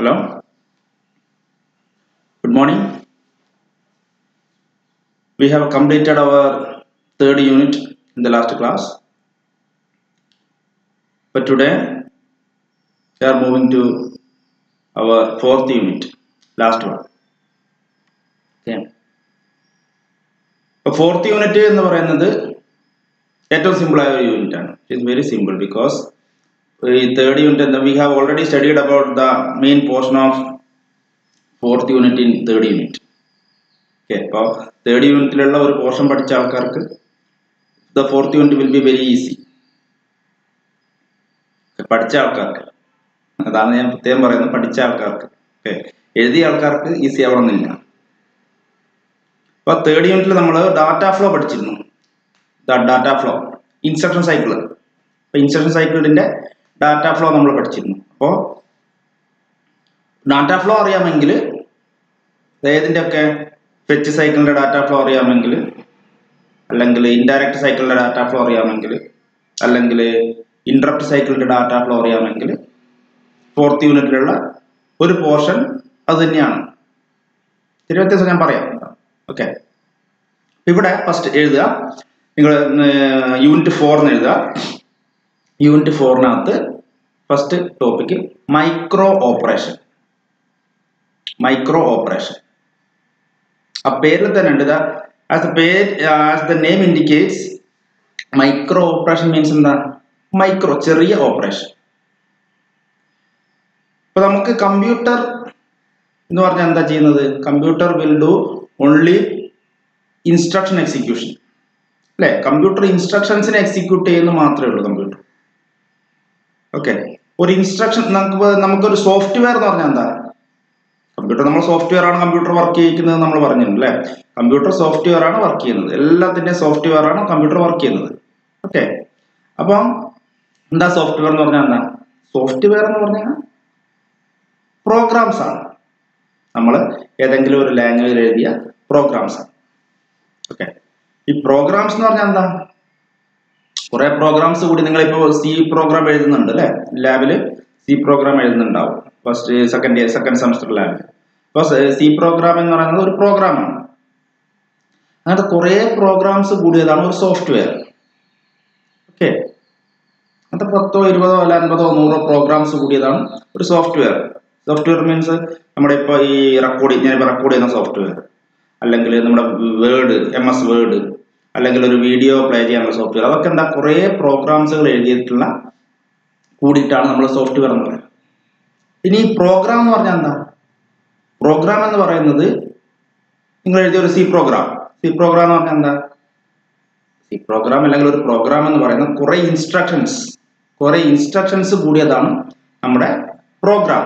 Hello. Good morning. We have completed our third unit in the last class. But today we are moving to our fourth unit, last one. Okay. അപ്പോൾ fourth unit എന്ന് പറയുന്നത് ഏറ്റവും simple ആയ ഒരു unit ആണ് it very simple because ഈ third unit എന്താ we have already studied about the main portion of fourth unit in third unit okay അപ്പോൾ തേർഡ് യൂണിറ്റിലുള്ള ഒരു പോർഷൻ പഠിച്ച ആൾക്കാർക്ക് the fourth unit will be very easy പഠിച്ച ആൾക്കാർക്ക് അതാണ് ഞാൻ പ്രത്യേകം പറയുന്നത് പഠിച്ച ആൾക്കാർക്ക് ഓക്കെ എഴുതിയ ആൾക്കാർക്ക് ഈസി ആവണമെന്നില്ല അപ്പോൾ തേർഡ് യൂണിറ്റിൽ നമ്മൾ ഡാറ്റ ഫ്ലോ പഠിച്ചിരുന്നു ഡാറ്റ ഫ്ലോ ഇൻസ്ട്രക്ഷൻ സൈക്കിൾ അപ്പോൾ ഇൻസ്ട്രക്ഷൻ സൈക്കിളിൻ്റെ ഡാറ്റ ഫ്ലോ നമ്മൾ പഠിച്ചിരുന്നു അപ്പോൾ ഡാറ്റ ഫ്ലോ അറിയാമെങ്കിൽ ഏതിൻ്റെയൊക്കെ ഫെച്ച് സൈക്കിളിൻ്റെ ഡാറ്റ ഫ്ലോ അറിയാമെങ്കിൽ അല്ലെങ്കിൽ ഇൻഡയറക്റ്റ് സൈക്കിളിൻ്റെ ഡാറ്റ ഫ്ലോ അറിയാമെങ്കിൽ അല്ലെങ്കിൽ ഇൻട്രപ്റ്റ് സൈക്കിളിൻ്റെ ഡാറ്റ ഫ്ലോ അറിയാമെങ്കിൽ ഫോർത്ത് യൂണിറ്റിലുള്ള ഒരു പോർഷൻ അത് തന്നെയാണ് ഇത്തിരി വ്യത്യാസം ഞാൻ പറയാം ഓക്കെ ഇവിടെ ഫസ്റ്റ് എഴുതുക നിങ്ങൾ യൂണിറ്റ് ഫോർന്ന് എഴുതുക യൂണിറ്റ് ഫോറിനകത്ത് first topic micro operation micro operation ആ പേരിൽ തന്നെ ഉണ്ട് ആസ് ദ പേര് as the name indicates micro operation means എന്താ മൈക്രോ ചെറിയ ഓപ്പറേഷൻ ഇപ്പൊ നമുക്ക് കമ്പ്യൂട്ടർ എന്ന് പറഞ്ഞാൽ എന്താ ചെയ്യുന്നത് computer will do only instruction execution അല്ലെ കമ്പ്യൂട്ടർ ഇൻസ്ട്രക്ഷൻസിനെ എക്സിക്യൂട്ട് ചെയ്യുന്ന മാത്രമേ ഉള്ളൂ കമ്പ്യൂട്ടർ ഓക്കെ ഒരു ഇൻസ്ട്രക്ഷൻ നമുക്ക് നമുക്കൊരു സോഫ്റ്റ്വെയർ എന്ന് പറഞ്ഞാൽ എന്താ കമ്പ്യൂട്ടർ നമ്മൾ സോഫ്റ്റ്വെയർ ആണ് കമ്പ്യൂട്ടർ വർക്ക് ചെയ്യിക്കുന്നത് നമ്മൾ പറഞ്ഞിട്ടുണ്ട് അല്ലേ കമ്പ്യൂട്ടർ സോഫ്റ്റ്വെയർ ആണ് വർക്ക് ചെയ്യുന്നത് എല്ലാത്തിൻ്റെ സോഫ്റ്റ്വെയർ ആണ് കമ്പ്യൂട്ടർ വർക്ക് ചെയ്യുന്നത് ഓക്കെ അപ്പം എന്താ സോഫ്റ്റ്വെയർ എന്ന് പറഞ്ഞാൽ എന്താ സോഫ്റ്റ്വെയർ എന്ന് പറഞ്ഞാൽ പ്രോഗ്രാംസ് ആണ് നമ്മൾ ഏതെങ്കിലും ഒരു ലാംഗ്വേജിൽ എഴുതിയ പ്രോഗ്രാംസ് ആണ് ഓക്കെ ഈ പ്രോഗ്രാംസ് എന്ന് പറഞ്ഞാൽ എന്താ കുറെ പ്രോഗ്രാംസ് കൂടി നിങ്ങൾ ഇപ്പോൾ സി പ്രോഗ്രാം എഴുതുന്നുണ്ട് അല്ലേ ലാബിൽ സി പ്രോഗ്രാം എഴുതുന്നുണ്ടാവും first second year second semester ലാബിൽ അപ്പോൾ സി പ്രോഗ്രാം എന്ന് പറയുന്നത് ഒരു പ്രോഗ്രാമാണ് അങ്ങനത്തെ കുറേ പ്രോഗ്രാംസ് കൂടിയതാണ് ഒരു സോഫ്റ്റ്വെയർ ഓക്കെ അങ്ങനത്തെ പത്തോ ഇരുപതോ അല്ല അൻപതോ നൂറോ പ്രോഗ്രാംസ് കൂടിയതാണ് ഒരു സോഫ്റ്റ്വെയർ സോഫ്റ്റ്വെയർ മീൻസ് നമ്മുടെ ഇപ്പോൾ ഈ റെക്കോർഡ് ഞാനിപ്പോൾ റെക്കോർഡ് ചെയ്യുന്ന സോഫ്റ്റ്വെയർ അല്ലെങ്കിൽ നമ്മുടെ വേർഡ് എം എസ് വേർഡ് അല്ലെങ്കിൽ ഒരു വീഡിയോ പ്ലേ ചെയ്യാനുള്ള സോഫ്റ്റ്വെയർ അതൊക്കെ എന്താ കുറേ പ്രോഗ്രാംസുകൾ എഴുതിയിട്ടുള്ള കൂടിയിട്ടാണ് നമ്മൾ സോഫ്റ്റ്വെയർ എന്ന് പറയുന്നത് ഇനി ഈ പ്രോഗ്രാം എന്ന് പറഞ്ഞാൽ എന്താ പ്രോഗ്രാം എന്ന് പറയുന്നത് നിങ്ങൾ എഴുതിയ ഒരു സി പ്രോഗ്രാം സി പ്രോഗ്രാം എന്ന് പറഞ്ഞാൽ എന്താ സി പ്രോഗ്രാം അല്ലെങ്കിൽ ഒരു പ്രോഗ്രാം എന്ന് പറയുന്നത് കുറേ ഇൻസ്ട്രക്ഷൻസ് കുറേ ഇൻസ്ട്രക്ഷൻസ് കൂടിയതാണ് നമ്മുടെ പ്രോഗ്രാം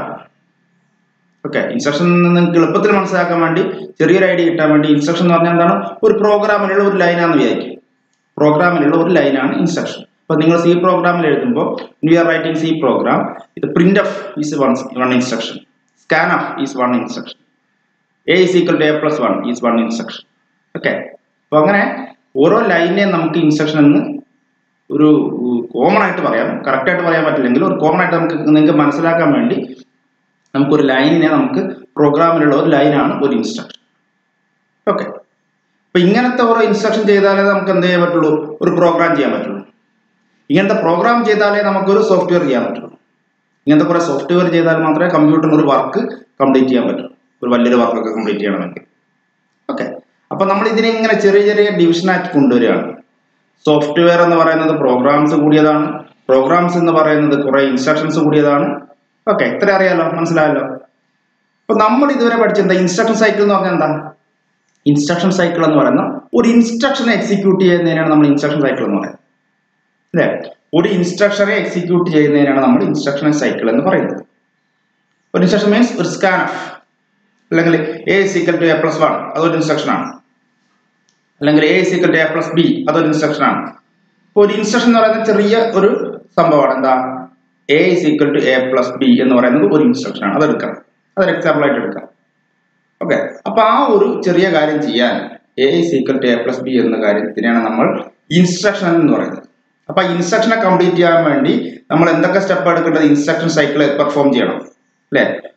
ഓക്കെ ഇൻസ്ട്രക്ഷൻ നിങ്ങൾക്ക് എളുപ്പത്തിൽ മനസ്സിലാക്കാൻ വേണ്ടി ചെറിയൊരു ഐഡിയ കിട്ടാൻ വേണ്ടി ഇൻസ്ട്രക്ഷൻ എന്ന് പറഞ്ഞാൽ എന്താണ് ഒരു പ്രോഗ്രാമിലുള്ള ഒരു ലൈനാണെന്ന് വിചാരിക്കും പ്രോഗ്രാമിലുള്ള ഒരു ലൈനാണ് ഇൻസ്ട്രക്ഷൻ അപ്പോൾ നിങ്ങൾ സി പ്രോഗ്രാമിൽ എഴുതുമ്പോൾ we are writing C program ഇത് printf is one one instruction scanf is one instruction a is equal to a plus one is one instruction okay അപ്പോൾ അങ്ങനെ ഓരോ ലൈനെയും നമുക്ക് ഇൻസ്ട്രക്ഷൻ എന്ന് ഒരു കോമൺ ആയിട്ട് പറയാം കറക്റ്റ് ആയിട്ട് പറയാൻ പറ്റില്ലെങ്കിൽ ഒരു കോമൺ ആയിട്ട് നമുക്ക് നിങ്ങൾക്ക് മനസ്സിലാക്കാൻ വേണ്ടി നമുക്കൊരു ലൈനിനെ നമുക്ക് പ്രോഗ്രാമിലുള്ള ഒരു ലൈനാണ് ഒരു ഇൻസ്ട്രക്ഷൻ ഓക്കെ അപ്പൊ ഇങ്ങനത്തെ ഓരോ ഇൻസ്ട്രക്ഷൻ ചെയ്താലേ നമുക്ക് എന്ത് ചെയ്യാൻ പറ്റുള്ളൂ ഒരു പ്രോഗ്രാം ചെയ്യാൻ പറ്റുള്ളൂ ഇങ്ങനത്തെ പ്രോഗ്രാം ചെയ്താലേ നമുക്കൊരു സോഫ്റ്റ്വെയർ ചെയ്യാൻ പറ്റുള്ളൂ ഇങ്ങനത്തെ കുറെ സോഫ്റ്റ്വെയർ ചെയ്താൽ മാത്രമേ കമ്പ്യൂട്ടറിന് ഒരു വർക്ക് കംപ്ലീറ്റ് ചെയ്യാൻ പറ്റൂ ഒരു വലിയൊരു വർക്കൊക്കെ കംപ്ലീറ്റ് ചെയ്യണമെങ്കിൽ ഓക്കെ അപ്പൊ നമ്മൾ ഇതിനെ ഇങ്ങനെ ചെറിയ ചെറിയ ഡിവിഷനായിട്ട് കൊണ്ടുവരികയാണ് സോഫ്റ്റ്വെയർ എന്ന് പറയുന്നത് പ്രോഗ്രാംസ് കൂടിയതാണ് പ്രോഗ്രാംസ് എന്ന് പറയുന്നത് കുറെ ഇൻസ്ട്രക്ഷൻസ് കൂടിയതാണ് ഓക്കെ ഇത്ര അറിയാലോ മനസ്സിലായല്ലോ അപ്പൊ നമ്മൾ ഇതുവരെ പഠിച്ച എന്താ ഇൻസ്ട്രക്ഷൻ സൈക്കിൾ എന്ന് പറഞ്ഞാൽ എന്താ ഇൻസ്ട്രക്ഷൻ സൈക്കിൾ എന്ന് പറയുന്ന ഒരു ഇൻസ്ട്രക്ഷൻ എക്സിക്യൂട്ട് ചെയ്യുന്നതിനാണ് നമ്മൾ ഇൻസ്ട്രക്ഷൻ സൈക്കിൾ എന്ന് പറയുന്നത് അല്ലേ ഒരു ഇൻസ്ട്രക്ഷനെ എക്സിക്യൂട്ട് ചെയ്യുന്നതിനാണ് നമ്മൾ ഇൻസ്ട്രക്ഷൻ സൈക്കിൾ എന്ന് പറയുന്നത് ഒരു ഇൻസ്ട്രക്ഷൻ മീൻസ് ഒരു സ്കാൻ ഓഫ് അല്ലെങ്കിൽ a equal to a plus one അതൊരു ഇൻസ്ട്രക്ഷൻ ആണ് അല്ലെങ്കിൽ a equal to a plus b അതൊരു ഇൻസ്ട്രക്ഷൻ ആണ് ഇപ്പോൾ ഒരു ഇൻസ്ട്രക്ഷൻ എന്ന് പറയുന്നത് ചെറിയ ഒരു സംഭവമാണ് എന്താ a is equal to a plus b എന്ന് പറയുന്നത് ഒരു ഇൻസ്ട്രക്ഷൻ ആണ് അതെടുക്കാം അതൊരു എക്സാമ്പിൾ ആയിട്ട് എടുക്കാം ഓക്കെ അപ്പൊ ആ ഒരു ചെറിയ കാര്യം ചെയ്യാൻ a is equal to a plus b എന്ന കാര്യത്തിനാണ് നമ്മൾ ഇൻസ്ട്രക്ഷൻ എന്ന് പറയുന്നത് അപ്പൊ ഇൻസ്ട്രക്ഷനെ കംപ്ലീറ്റ് ചെയ്യാൻ വേണ്ടി നമ്മൾ എന്തൊക്കെ സ്റ്റെപ്പ് എടുക്കേണ്ടത് ഇൻസ്ട്രക്ഷൻ സൈക്കിൾ പെർഫോം ചെയ്യണം അല്ലെ